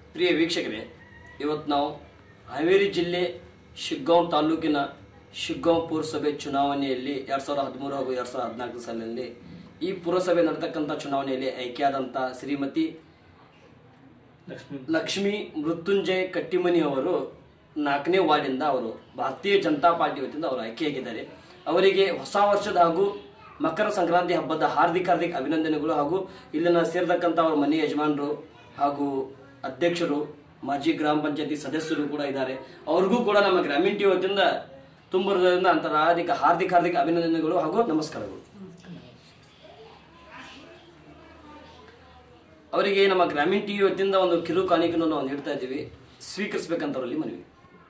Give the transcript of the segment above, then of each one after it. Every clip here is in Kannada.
ಪ್ರಿಯ ವೀಕ್ಷಕರೇ ಇವತ್ತು ನಾವು ಹಾವೇರಿ ಜಿಲ್ಲೆ ಶಿಗ್ಗಾಂವ್ ತಾಲೂಕಿನ ಶಿಗ್ಗಾಂವ್ ಪುರಸಭೆ ಚುನಾವಣೆಯಲ್ಲಿ ಎರಡು ಸಾವಿರದ ಹದಿಮೂರು ಹಾಗೂ ಎರಡು ಸಾವಿರದ ಹದಿನಾಲ್ಕು ಸಾಲಿನಲ್ಲಿ ಈ ಪುರಸಭೆ ನಡೆತಕ್ಕಂಥ ಚುನಾವಣೆಯಲ್ಲಿ ಆಯ್ಕೆಯಾದಂಥ ಶ್ರೀಮತಿ ಲಕ್ಷ್ಮಿ ಮೃತ್ಯುಂಜಯ ಕಟ್ಟಿಮನಿ ಅವರು ನಾಲ್ಕನೇ ವಾರ್ಡಿಂದ ಅವರು ಭಾರತೀಯ ಜನತಾ ಪಾರ್ಟಿ ವತಿಯಿಂದ ಅವರು ಆಯ್ಕೆಯಾಗಿದ್ದಾರೆ ಅವರಿಗೆ ಹೊಸ ವರ್ಷದ ಹಾಗೂ ಮಕರ ಸಂಕ್ರಾಂತಿ ಹಬ್ಬದ ಹಾರ್ದಿಕ ಹಾರ್ದಿಕ ಅಭಿನಂದನೆಗಳು ಹಾಗೂ ಇಲ್ಲಿನ ಸೇರಿದಕ್ಕಂಥ ಅವರ ಮನೆ ಯಜಮಾನರು ಹಾಗೂ ಅಧ್ಯಕ್ಷರು ಮಾಜಿ ಗ್ರಾಮ ಪಂಚಾಯತಿ ಸದಸ್ಯರು ಕೂಡ ಇದ್ದಾರೆ ಅವ್ರಿಗೂ ಕೂಡ ನಮ್ಮ ಗ್ರಾಮೀಣ ಟಿ ವತಿಯಿಂದ ತುಂಬ ಹೃದಯದಿಂದ ಅಂತರ ಹಾರ್ದಿಕ ಹಾರ್ದಿಕ ಹಾರ್ದಿಕ ಅಭಿನಂದನೆಗಳು ಹಾಗೂ ನಮಸ್ಕಾರಗಳು ಅವರಿಗೆ ನಮ್ಮ ಗ್ರಾಮೀಣ ಟಿವಿ ವತಿಯಿಂದ ಒಂದು ಕಿರು ಕಾಣಿಕೆಯನ್ನು ನಾವು ನೀಡ್ತಾ ಇದ್ದೀವಿ ಸ್ವೀಕರಿಸಬೇಕಂತ ಅವರಲ್ಲಿ ಮನವಿ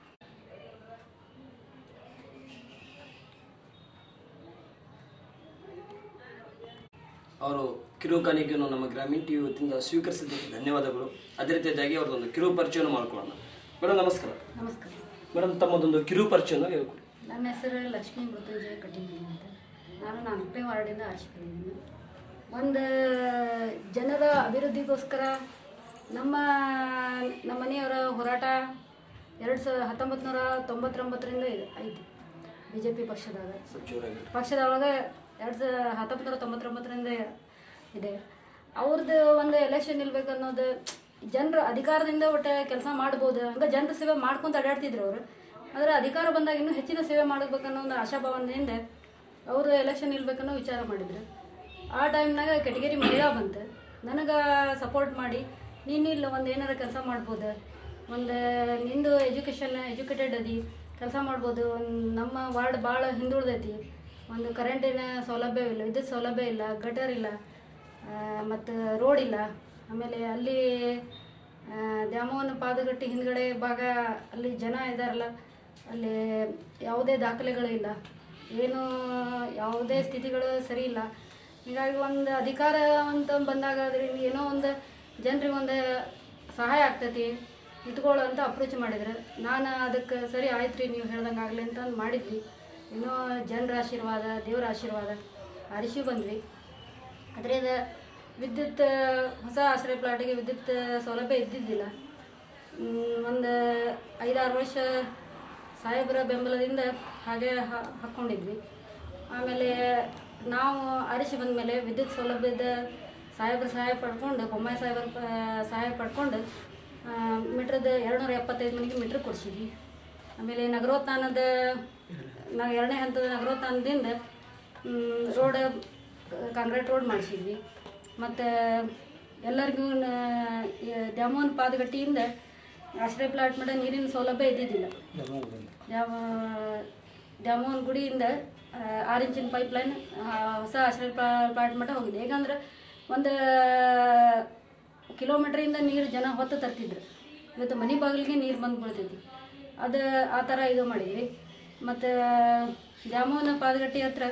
ಅವರು ಕಿರು ಕಾಣಿಕೆಯನ್ನು ನಮ್ಮ ಗ್ರಾಮೀಣ ಟಿವಿ ವತಿಯಿಂದ ಸ್ವೀಕರಿಸಿದ್ದಕ್ಕೆ ಧನ್ಯವಾದಗಳು ಅದೇ ರೀತಿಯಾಗಿ ಅವ್ರದ್ದೊಂದು ಕಿರು ಪರಿಚಯವನ್ನು ಮಾಡ್ಕೊಳ್ಳೋಣ ಮೇಡಮ್ ನಮಸ್ಕಾರ ನಮಸ್ಕಾರ ಮೇಡಮ್ ತಮ್ಮದೊಂದು ಕಿರು ಪರಿಚಯನ ಹೇಳ್ಕೊಡಿ ನನ್ನ ಹೆಸರು ಲಕ್ಷ್ಮೀ ಮೃತ್ಯುಂಜಯ ಕಟ್ಟಿಮನಿ ಅಂತ ನಾನು ನಾಲ್ಕನೇ ವಾರ್ಡಿಂದ ಆರಿಸಿಕೊಂಡಿದ್ದೀನಿ ಒಂದು ಜನರ ಅಭಿವೃದ್ಧಿಗೋಸ್ಕರ ನಮ್ಮ ನಮ್ಮ ಮನೆಯವರ ಹೋರಾಟ ಎರಡು ಸಾವಿರ ಹತ್ತೊಂಬತ್ತು ನೂರ ತೊಂಬತ್ತೊಂಬತ್ತರಿಂದ ಇದೆ ಐತಿ ಬಿ ಜೆ ಪಿ ಪಕ್ಷದಾಗ ಜೋರಾಗಿ ಪಕ್ಷದೊಳಗೆ ಎರಡು ಸಾವಿರ ಹತ್ತೊಂಬತ್ತು ನೂರ ತೊಂಬತ್ತೊಂಬತ್ತರಿಂದ ಇದೆ ಅವ್ರದ್ದು ಒಂದು ಎಲೆಕ್ಷನ್ ನಿಲ್ಬೇಕು ಅನ್ನೋದು ಜನರ ಅಧಿಕಾರದಿಂದ ಒಟ್ಟು ಕೆಲಸ ಮಾಡ್ಬೋದು ಹಂಗೆ ಜನರ ಸೇವೆ ಮಾಡ್ಕೊಂತ ಅಡ್ಡಾಡ್ತಿದ್ರು ಅವರು ಆದರೆ ಅಧಿಕಾರ ಬಂದಾಗ ಇನ್ನೂ ಹೆಚ್ಚಿನ ಸೇವೆ ಮಾಡಬೇಕನ್ನೋ ಒಂದು ಆಶಾಭಾವನೆಯಿಂದ ಅವರು ಎಲೆಕ್ಷನ್ ನಿಲ್ಬೇಕನ್ನೋ ವಿಚಾರ ಮಾಡಿದ್ರು ಆ ಟೈಮ್ನಾಗ ಕೆಟಗರಿ ಮಹಿಳಾ ಬಂತು ನನಗೆ ಸಪೋರ್ಟ್ ಮಾಡಿ ನೀನು ಇಲ್ಲ ಒಂದು ಏನಾರ ಕೆಲಸ ಮಾಡ್ಬೋದು ಒಂದು ನಿಂದು ಎಜುಕೇಷನ್ ಎಜುಕೇಟೆಡ್ ಅದಿ ಕೆಲಸ ಮಾಡ್ಬೋದು ಒಂದ್ ನಮ್ಮ ವಾರ್ಡ್ ಭಾಳ ಹಿಂದುಳಿದೈತಿ ಒಂದು ಕರೆಂಟಿನ ಸೌಲಭ್ಯ ಇಲ್ಲ ವಿದ್ಯುತ್ ಸೌಲಭ್ಯ ಇಲ್ಲ ಗಟರ್ ಇಲ್ಲ ಮತ್ತು ರೋಡ್ ಇಲ್ಲ ಆಮೇಲೆ ಅಲ್ಲಿ ಆ, ದ್ಯಾಮವ್ವನ ಪಾದಗಟ್ಟಿ ಹಿಂದ್ಗಡೆ ಭಾಗ ಅಲ್ಲಿ ಜನ ಇದ್ದಾರಲ್ಲ ಅಲ್ಲಿ ಯಾವುದೇ ದಾಖಲೆಗಳು ಇಲ್ಲ ಏನು ಯಾವುದೇ ಸ್ಥಿತಿಗಳು ಸರಿ ಇಲ್ಲ ಹೀಗಾಗಿ ಒಂದು ಅಧಿಕಾರ ಅಂತ ಬಂದಾಗ ಅದರಿಂದ ಏನೋ ಒಂದು ಜನರಿಗೆ ಒಂದು ಸಹಾಯ ಆಗ್ತೈತಿ ಇಟ್ಕೊಳ್ಳೋ ಅಂತ ಅಪ್ರೋಚ್ ಮಾಡಿದ್ರು ನಾನು ಅದಕ್ಕೆ ಸರಿ ಆಯ್ತು ರೀ ನೀವು ಹೇಳ್ದಂಗೆ ಆಗಲಿ ಅಂತ ಅಂದ್ ಮಾಡಿದ್ವಿ ಇನ್ನೂ ಜನರ ಆಶೀರ್ವಾದ ದೇವರ ಆಶೀರ್ವಾದ ಅರಿಸಿ ಬಂದ್ವಿ ಅದರಿಂದ ವಿದ್ಯುತ್ ಹೊಸ ಆಶ್ರಯ ಪ್ಲಾಟಿಗೆ ವಿದ್ಯುತ್ ಸೌಲಭ್ಯ ಇದ್ದಿದ್ದಿಲ್ಲ ಒಂದು ಐದಾರು ವರ್ಷ ಸಾಹೇಬರ ಬೆಂಬಲದಿಂದ ಹಾಗೆ ಹಾ- ಹಾಕ್ಕೊಂಡಿದ್ವಿ ಆಮೇಲೆ ನಾವು ಆರಿಸಿ ಬಂದಮೇಲೆ ವಿದ್ಯುತ್ ಸೌಲಭ್ಯದ ಸಾಹೇಬ್ರ ಸಹಾಯ ಪಡ್ಕೊಂಡು ಬೊಮ್ಮಾಯಿ ಸಾಹೇಬರ ಪ- ಸಹಾಯ ಪಡ್ಕೊಂಡು ಮೀಟ್ರದ ಎರಡುನೂರ ಎಪ್ಪತ್ತೈದು ಮನೆಗೆ ಮೀಟ್ರ್ ಕೊಡಿಸಿದ್ವಿ ಆಮೇಲೆ ನಗರೋತ್ಥಾನದ ನಾವು ಎರಡನೇ ಹಂತದ ನಗರೋತ್ಥಾನದಿಂದ ರೋಡ್ ಕಾಂಕ್ರೀಟ್ ರೋಡ್ ಮಾಡಿಸಿದ್ವಿ ಮತ್ತು ಎಲ್ಲರಿಗೂ ದ್ಯಾಮೋಹನ್ ಪಾದಗಟ್ಟಿಯಿಂದ ಆಶ್ರಯ ಪ್ಲಾಟ್ ಮಟ್ಟ ನೀರಿನ ಸೌಲಭ್ಯ ಇದ್ದಿದ್ದಿಲ್ಲ ದ್ಯಾಮ ದ್ಯಾಮೋಹನ್ ಗುಡಿಯಿಂದ ಆ, ಆರು ಇಂಚಿನ ಪೈಪ್ ಲೈನ್ ಹೊಸ ಆಶ್ರಯ ಪ್ಲಾ- ಪ್ಲಾಟ್ ಮಟ್ಟ ಹೋಗಿದೆ ಹೇಗಂದ್ರೆ ಒಂದು ಕಿಲೋಮೀಟ್ರಿಂದ ನೀರು ಜನ ಹೊತ್ತು ತರ್ತಿದ್ರು ಇವತ್ತು ಮನೆ ಬಾಗಿಲಿಗೆ ನೀರು ಬಂದು ಬೀಳ್ತೈತಿ ಅದು ಆ ಥರ ಇದು ಮಾಡಿದ್ವಿ ಮತ್ತು ದ್ಯಾಮೋಹನ ಪಾದಗಟ್ಟಿ ಹತ್ರ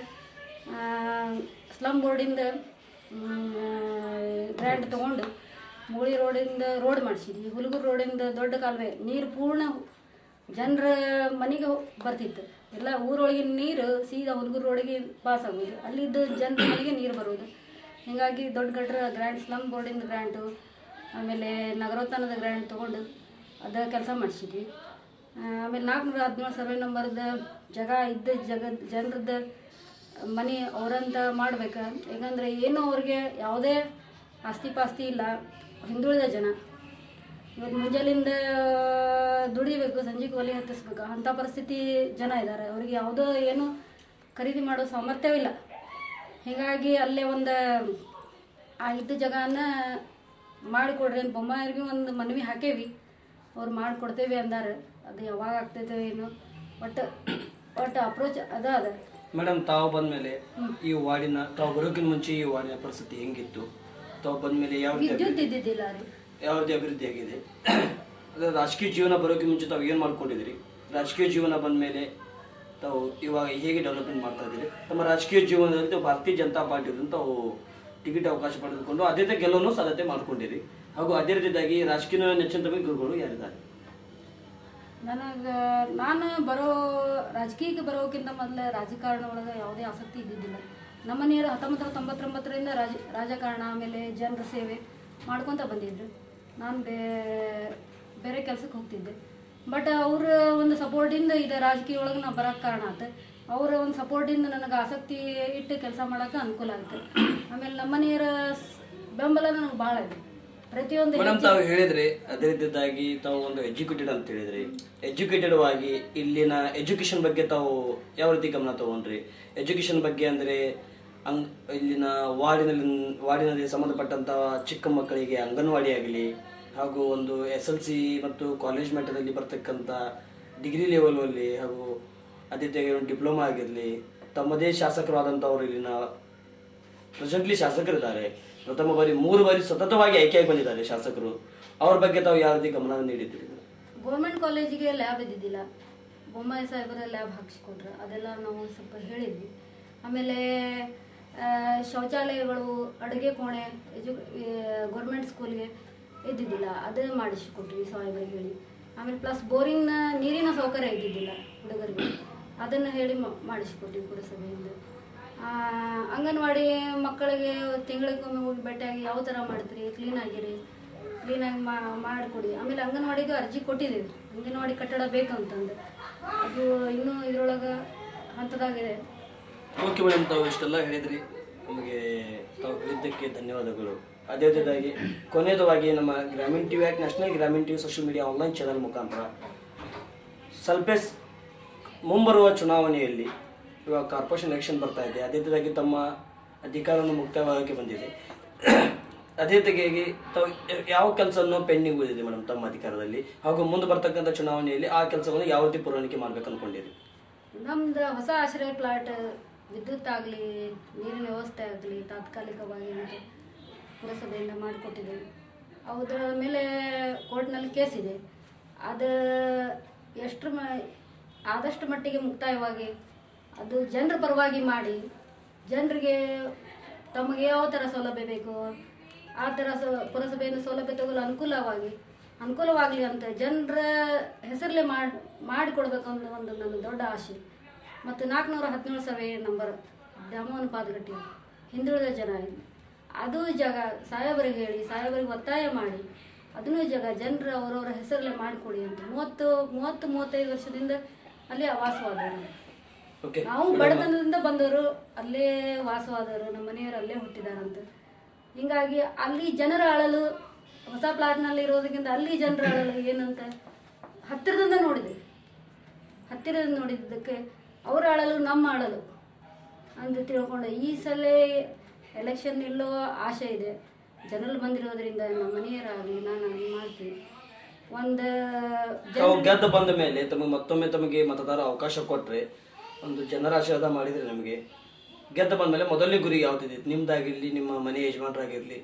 ಸ್ಲಮ್ ಬೋರ್ಡಿಂದ ಗ್ರ್ಯಾಂಟ್ ತೊಗೊಂಡು ಮೂಳಿ ರೋಡಿಂದ ರೋಡ್ ಮಾಡಿಸಿದ್ವಿ ಹುಲ್ಗೂರು ರೋಡಿಂದ ದೊಡ್ಡ ಕಾಲುವೆ ನೀರು ಪೂರ್ಣ ಜನರ ಮನೆಗೆ ಹೋ- ಬರ್ತಿತ್ತು ಎಲ್ಲ ಊರೊಳಗಿನ ನೀರು ಸೀದಾ ಹುಲ್ಗೂರು ರೋಡಿಗೆ ಪಾಸ್ ಆಗೋದು ಅಲ್ಲಿದ್ದ ಜನರ ಮನೆಗೆ ನೀರು ಬರೋದು ಹೀಗಾಗಿ ದೊಡ್ಡ ಗಟ್ರ ಗ್ರ್ಯಾಂಟ್ ಸ್ಲಮ್ ಬೋರ್ಡಿಂದ ಗ್ರ್ಯಾಂಟು ಆಮೇಲೆ ನಗರೋತ್ಥಾನದ ಗ್ರ್ಯಾಂಟ್ ತೊಗೊಂಡು ಅದ ಕೆಲಸ ಮಾಡಿಸಿದ್ವಿ ಆಮೇಲೆ ನಾಲ್ಕುನೂರ ಹದಿನೇಳು ಸರ್ವೆ ನಂಬರ್ದ ಜಾಗ ಇದ್ದ ಜಗದ್ ಜನರದ್ದು ಮನೆ ಅವರಂತ ಮಾಡ್ಬೇಕು ಯಾಕಂದ್ರೆ ಏನು ಅವ್ರಿಗೆ ಯಾವುದೇ ಆಸ್ತಿ ಪಾಸ್ತಿ ಇಲ್ಲ ಹಿಂದುಳಿದ ಜನ ಇವತ್ತು ಮುಂಜಾನಿಂದ ದುಡಿಬೇಕು ಸಂಜೆಗೆ ಒಲೆ ಹತ್ತಿಸ್ಬೇಕು ಅಂಥ ಪರಿಸ್ಥಿತಿ ಜನ ಇದ್ದಾರೆ ಅವ್ರಿಗೆ ಯಾವುದೋ ಏನು ಖರೀದಿ ಮಾಡೋ ಸಾಮರ್ಥ್ಯವಿಲ್ಲ ಹೀಗಾಗಿ ಅಲ್ಲೇ ಒಂದು ಆ ಇದ್ದ ಜಾಗನ ಮಾಡಿಕೊಡ್ರಿ ಅಂತ ಬೊಮ್ಮಾಯರಿಗೆ ಒಂದು ಮನವಿ ಹಾಕೇವಿ ಅವ್ರು ಮಾಡಿಕೊಡ್ತೇವೆ ಅಂದಾರ ಅದು ಯಾವಾಗ ಆಗ್ತೈತೆ ಏನು ಒಟ್ಟು ಒಟ್ಟು ಅಪ್ರೋಚ್ ಅದ ಅದ ಮೇಡಮ್ ತಾವು ಬಂದ್ಮೇಲೆ ಈ ವಾರ್ಡಿನ ತಾವು ಬರೋಕ್ಕಿಂತ ಮುಂಚೆ ಈ ವಾರ್ಡಿನ ಪರಿಸ್ಥಿತಿ ಹೆಂಗಿತ್ತು ತಾವು ಬಂದ್ಮೇಲೆ ಯಾವ ರೀತಿ ವಿದ್ಯುತ್ ಇದ್ದಿದ್ದಿಲ್ಲ ರೀ ಯಾವ ರೀತಿ ಅಭಿವೃದ್ಧಿ ಆಗಿದೆ ಅದೇ ರಾಜಕೀಯ ಜೀವನ ಬರೋಕೆ ಮುಂಚೆ ತಾವು ಏನು ಮಾಡ್ಕೊಂಡಿದ್ದೀರಿ ರಾಜಕೀಯ ಜೀವನ ಬಂದ್ಮೇಲೆ ತಾವು ಇವಾಗ ಹೇಗೆ ಡೆವಲಪ್ಮೆಂಟ್ ಮಾಡ್ತಾ ಇದ್ದೀರಿ ತಮ್ಮ ರಾಜಕೀಯ ಜೀವನದಲ್ಲಿ ತಾವು ಭಾರತೀಯ ಜನತಾ ಪಾರ್ಟಿಯಿಂದ ತಾವು ಟಿಕೆಟ್ ಅವಕಾಶ ಪಡೆದುಕೊಂಡು ಅದೇ ರೀತಿ ಗೆಲುವನ್ನು ಸಾಧ್ಯತೆ ಮಾಡ್ಕೊಂಡಿರಿ ಹಾಗೂ ಅದೇ ರೀತಿಯಾಗಿ ರಾಜಕೀಯ ನೆಚ್ಚಿನ ತಮಗೆ ಗುರುಗಳು ಯಾರಿದ್ದಾರೆ ನನಗೆ ನಾನು ಬರೋ ರಾಜಕೀಯಕ್ಕೆ ಬರೋಕ್ಕಿಂತ ಮೊದಲು ರಾಜಕಾರಣ ಒಳಗೆ ಯಾವುದೇ ಆಸಕ್ತಿ ಇದ್ದಿದ್ದಿಲ್ಲ ನಮ್ಮ ಮನೆಯವರು ಹತ್ತೊಂಬತ್ತು ನೂರ ತೊಂಬತ್ತೊಂಬತ್ತರಿಂದ ರಾಜ ರಾಜಕಾರಣ ಆಮೇಲೆ ಜನರ ಸೇವೆ ಮಾಡ್ಕೊತ ಬಂದಿದ್ರು ನಾನು ಬೇ ಬೇರೆ ಕೆಲ್ಸಕ್ಕೆ ಹೋಗ್ತಿದ್ದೆ ಬಟ್ ಅವ್ರ ಒಂದು ಸಪೋರ್ಟಿಂದ ಇದು ರಾಜಕೀಯ ಒಳಗೆ ನಾ ಬರೋಕ್ಕೆ ಕಾರಣ ಆತು ಅವರ ಒಂದು ಸಪೋರ್ಟಿಂದ ನನಗೆ ಆಸಕ್ತಿ ಇಟ್ಟು ಕೆಲಸ ಮಾಡೋಕೆ ಅನುಕೂಲ ಆಗುತ್ತೆ ಆಮೇಲೆ ನಮ್ಮನೆಯವರ ಬೆಂಬಲ ನನಗೆ ಭಾಳ ಇದೆ ಪ್ರತಿಯೊಂದು ಮೇಡಮ್ ತಾವು ಹೇಳಿದ್ರಿ ಅದೇ ರೀತಿಯಾಗಿ ತಾವು ಒಂದು ಎಜುಕೇಟೆಡ್ ಅಂತ ಹೇಳಿದ್ರಿ ಎಜುಕೇಟೆಡ್ ಆಗಿ ಇಲ್ಲಿನ ಎಜುಕೇಶನ್ ಬಗ್ಗೆ ತಾವು ಯಾವ ರೀತಿ ಗಮನ ತಗೊಂಡ್ರಿ ಎಜುಕೇಶನ್ ಬಗ್ಗೆ ಅಂದ್ರೆ ಅಂಗ್ ಇಲ್ಲಿನ ವಾರ್ಡಿನಲ್ಲಿ ವಾರ್ಡಿನಲ್ಲಿ ಸಂಬಂಧಪಟ್ಟಂತ ಚಿಕ್ಕ ಮಕ್ಕಳಿಗೆ ಅಂಗನವಾಡಿ ಆಗಲಿ ಹಾಗೂ ಒಂದು ಎಸ್ ಎಲ್ ಸಿ ಮತ್ತು ಕಾಲೇಜ್ ಮಟ್ಟದಲ್ಲಿ ಬರ್ತಕ್ಕಂಥ ಡಿಗ್ರಿ ಲೆವೆಲ್ ಅಲ್ಲಿ ಹಾಗೂ ಅದೇ ರೀತಿಯಾಗಿ ಒಂದು ಡಿಪ್ಲೊಮಾ ಆಗಿರಲಿ ತಮ್ಮದೇ ಶಾಸಕರಾದಂಥವ್ರು ಇಲ್ಲಿನ ಪ್ರೆಸೆಂಟ್ಲಿ ಶಾಸಕರಿದ್ದಾರೆ ಪ್ರಥಮ ಬಾರಿ ಮೂರು ಬಾರಿ ಸತತವಾಗಿ ಆಯ್ಕೆಯಾಗಿ ಬಂದಿದ್ದಾರೆ ಶಾಸಕರು ಅವ್ರ ಬಗ್ಗೆ ತಾವು ಯಾವ ರೀತಿ ಗಮನ ನೀಡಿದ್ದೀರಿ ಗೌರ್ಮೆಂಟ್ ಕಾಲೇಜಿಗೆ ಲ್ಯಾಬ್ ಇದ್ದಿದ್ದಿಲ್ಲ ಬೊಮ್ಮಾಯಿ ಸಾಹೇಬರ ಲ್ಯಾಬ್ ಹಾಕ್ಸಿಕೊಟ್ರು ಅದೆಲ್ಲ ನಾವು ಸ್ವಲ್ಪ ಹೇಳಿದ್ವಿ ಆಮೇಲೆ ಆ, ಶೌಚಾಲಯಗಳು ಅಡುಗೆ ಕೋಣೆ ಎಜು ಗೌರ್ಮೆಂಟ್ ಸ್ಕೂಲ್ಗೆ ಇದ್ದಿದ್ದಿಲ್ಲ ಅದೇ ಮಾಡಿಸಿಕೊಟ್ವಿ ಸಾಹೇಬರಿಗೆ ಹೇಳಿ ಆಮೇಲೆ ಪ್ಲಸ್ ಬೋರಿನ ನೀರಿನ ಸೌಕರ್ಯ ಇದ್ದಿದ್ದಿಲ್ಲ ಹುಡುಗರಿಗೆ ಅದನ್ನು ಹೇಳಿ ಮ- ಮಾಡಿಸಿಕೊಟ್ವಿ ಪುರಸಭೆಯಿಂದ ಆ, ಅಂಗನವಾಡಿ ಮಕ್ಕಳಿಗೆ ತಿಂಗಳಿಗೊಮ್ಮೆ ಹೋಗಿ ಭೇಟಿಯಾಗಿ ಯಾವ ಥರ ಮಾಡ್ತೀರಿ ಕ್ಲೀನ್ ಆಗಿರಿ ಕ್ಲೀನಾಗಿ ಮಾಡಿಕೊಡಿ ಆಮೇಲೆ ಅಂಗನವಾಡಿಗೂ ಅರ್ಜಿ ಕೊಟ್ಟಿದ್ದೀವಿ ಅಂಗನವಾಡಿ ಕಟ್ಟಡ ಬೇಕಂತಂದು ಅದು ಇನ್ನೂ ಇದ್ರೊಳಗೆ ಹಂತದಾಗಿದೆ ಓಕೆ ಮೇಡಮ್ ತಾವು ಇಷ್ಟೆಲ್ಲ ಹೇಳಿದ್ರಿ ನಮಗೆ ತಾವು ಹೇಳಿದ್ದಕ್ಕೆ ಧನ್ಯವಾದಗಳು ಅದೇ ರೀತಿಯಾಗಿ ಕೊನೆಯದಾಗಿ ನಮ್ಮ Grameena TV act national Grameena TV social media online channel ಮುಖಾಂತರ ಸ್ವಲ್ಪ ಮುಂಬರುವ ಚುನಾವಣೆಯಲ್ಲಿ ಇವಾಗ ಕಾರ್ಪೊರೇಷನ್ ಎಲೆಕ್ಷನ್ ಬರ್ತಾ ಇದೆ ಅದೇ ರೀತಿಯಾಗಿ ತಮ್ಮ ಅಧಿಕಾರವನ್ನು ಮುಕ್ತಾಯವಾಗಕ್ಕೆ ಬಂದಿದೆ ಅದೇ ರೀತಿಯಾಗಿ ತಾವು ಯಾವ ಕೆಲಸವನ್ನು ಪೆಂಡಿಂಗ್ ಉಳಿದಿದೆ ಮೇಡಮ್ ತಮ್ಮ ಅಧಿಕಾರದಲ್ಲಿ ಹಾಗೂ ಮುಂದೆ ಬರ್ತಕ್ಕಂಥ ಚುನಾವಣೆಯಲ್ಲಿ ಆ ಕೆಲಸವನ್ನು ಯಾವ ರೀತಿ ಪೂರೈಕೆ ಮಾಡ್ಬೇಕು ಅನ್ಕೊಂಡಿರಿ ನಮ್ದು ಹೊಸ ಆಶ್ರಯ ಪ್ಲಾಟ್ ವಿದ್ಯುತ್ ಆಗಲಿ ನೀರಿನ ವ್ಯವಸ್ಥೆ ಆಗಲಿ ತಾತ್ಕಾಲಿಕವಾಗಿ ಅಂತ ಪುರಸಭೆಯಿಂದ ಮಾಡಿಕೊಟ್ಟಿದ್ದೀವಿ ಅದರ ಮೇಲೆ ಕೋರ್ಟ್ನಲ್ಲಿ ಕೇಸ್ ಇದೆ ಅದು ಎಷ್ಟರ ಮ ಆದಷ್ಟು ಮಟ್ಟಿಗೆ ಮುಕ್ತಾಯವಾಗಿ ಅದು ಜನರ ಪರವಾಗಿ ಮಾಡಿ ಜನರಿಗೆ ತಮಗೆ ಯಾವ ಥರ ಸೌಲಭ್ಯ ಬೇಕು ಆ ಥರ ಸ ಪುರಸಭೆಯಿಂದ ಸೌಲಭ್ಯ ತಗೊಳ್ಳಲು ಅನುಕೂಲವಾಗಿ ಅನುಕೂಲವಾಗಲಿ ಅಂತ ಜನರ ಹೆಸರಲ್ಲೇ ಮಾಡಿ ಮಾಡಿಕೊಡ್ಬೇಕು ಅನ್ನೋ ಒಂದು ನನ್ನ ದೊಡ್ಡ ಆಸೆ ಮತ್ತು ನಾಲ್ಕುನೂರ ಹದಿನೇಳು ಸಭೆ ನಂಬರ್ ದ್ಯಾಮೋಹನ್ ಪಾದಗಟ್ಟಿ ಹಿಂದುಳಿದ ಜನ ಇದು. ಅದು ಜಾಗ ಸಾಹೇಬರಿಗೆ ಹೇಳಿ ಸಾಹೇಬರಿಗೆ ಒತ್ತಾಯ ಮಾಡಿ ಅದನ್ನೂ ಜಾಗ ಜನರು ಅವರವರ ಹೆಸರಲ್ಲೇ ಮಾಡಿಕೊಡಿ ಅಂತ ಮೂವತ್ತು ಮೂವತ್ತು ಮೂವತ್ತೈದು ವರ್ಷದಿಂದ ಅಲ್ಲೇ ವಾಸವಾದವರು ಓಕೆ ನಾವು ಬಡತನದಿಂದ ಬಂದವರು ಅಲ್ಲೇ ವಾಸವಾದವರು ನಮ್ಮ ಮನೆಯವರು ಅಲ್ಲೇ ಹುಟ್ಟಿದಾರಂತ ಹಿಂಗಾಗಿ ಅಲ್ಲಿ ಜನರ ಅಳಲು ಹೊಸ ಪ್ಲಾಟ್ನಲ್ಲಿ ಇರೋದಕ್ಕಿಂತ ಅಲ್ಲಿ ಜನರ ಅಳಲು ಏನಂತ ಹತ್ತಿರದಿಂದ ನೋಡಿದೆ ಹತ್ತಿರದಿಂದ ನೋಡಿದ್ದಕ್ಕೆ ಅವರ ಅಳಲು ನಮ್ಮ ಅಳಲು ಅಂತ ತಿಳ್ಕೊಂಡೆ ಈ ಸಲ ಎಲೆಕ್ಷನ್ ನಿಲ್ಲೋ ಆಸೆ ಇದೆ ಜನರು ಬಂದಿರೋದ್ರಿಂದ ನಮ್ಮ ಮನೆಯವರಾಗಲಿ ನಾನು ಅದನ್ನ ಮಾಡ್ತೀನಿ ಒಂದು ತಾವು ಗೆದ್ದು ಬಂದ ಮೇಲೆ ತಮಗೆ ಮತ್ತೊಮ್ಮೆ ತಮಗೆ ಮತದಾರ ಅವಕಾಶ ಕೊಟ್ರೆ ಒಂದು ಜನರ ಆಶೀರ್ವಾದ ಮಾಡಿದ್ರೆ ನಮಗೆ ಗೆದ್ದು ಬಂದ ಮೇಲೆ ಮೊದಲನೇ ಗುರಿ ಯಾವ್ದಿದೆ ನಿಮ್ದಾಗಿರ್ಲಿ ನಿಮ್ಮ ಮನೆ ಯಜಮಾನರಾಗಿರ್ಲಿ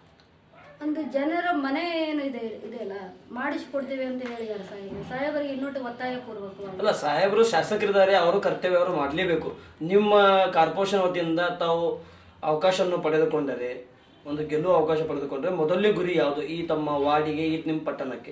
ಒಂದು ಜನರ ಮನೆ ಏನು ಇದೆ ಇದೆಯಲ್ಲ ಮಾಡಿಸ್ಕೊಡ್ತೀವಿ ಅಂತ ಹೇಳಿದ್ದಾರೆ ಸಾಹೇಬರು ಸಾಹೇಬರಿಗೆ ಇನ್ನೊಟ್ಟು ಒತ್ತಾಯ ಪೂರ್ವಕವಾಗಿ ಅಲ್ಲ ಸಾಹೇಬರು ಶಾಸಕರಿದ್ದಾರೆ ಅವರು ಕರ್ತವ್ಯ ಅವರು ಮಾಡಲೇಬೇಕು ನಿಮ್ಮ ಕಾರ್ಪೊರೇಷನ್ ವತಿಯಿಂದ ತಾವು ಅವಕಾಶವನ್ನು ಪಡೆದುಕೊಂಡರೆ ಒಂದು ಗೆಲ್ಲುವ ಅವಕಾಶ ಪಡೆದುಕೊಂಡ್ರೆ ಮೊದಲನೇ ಗುರಿ ಯಾವುದು ಈ ತಮ್ಮ ವಾರ್ಡಿಗೆ ಈ ನಿಮ್ಮ ಪಟ್ಟಣಕ್ಕೆ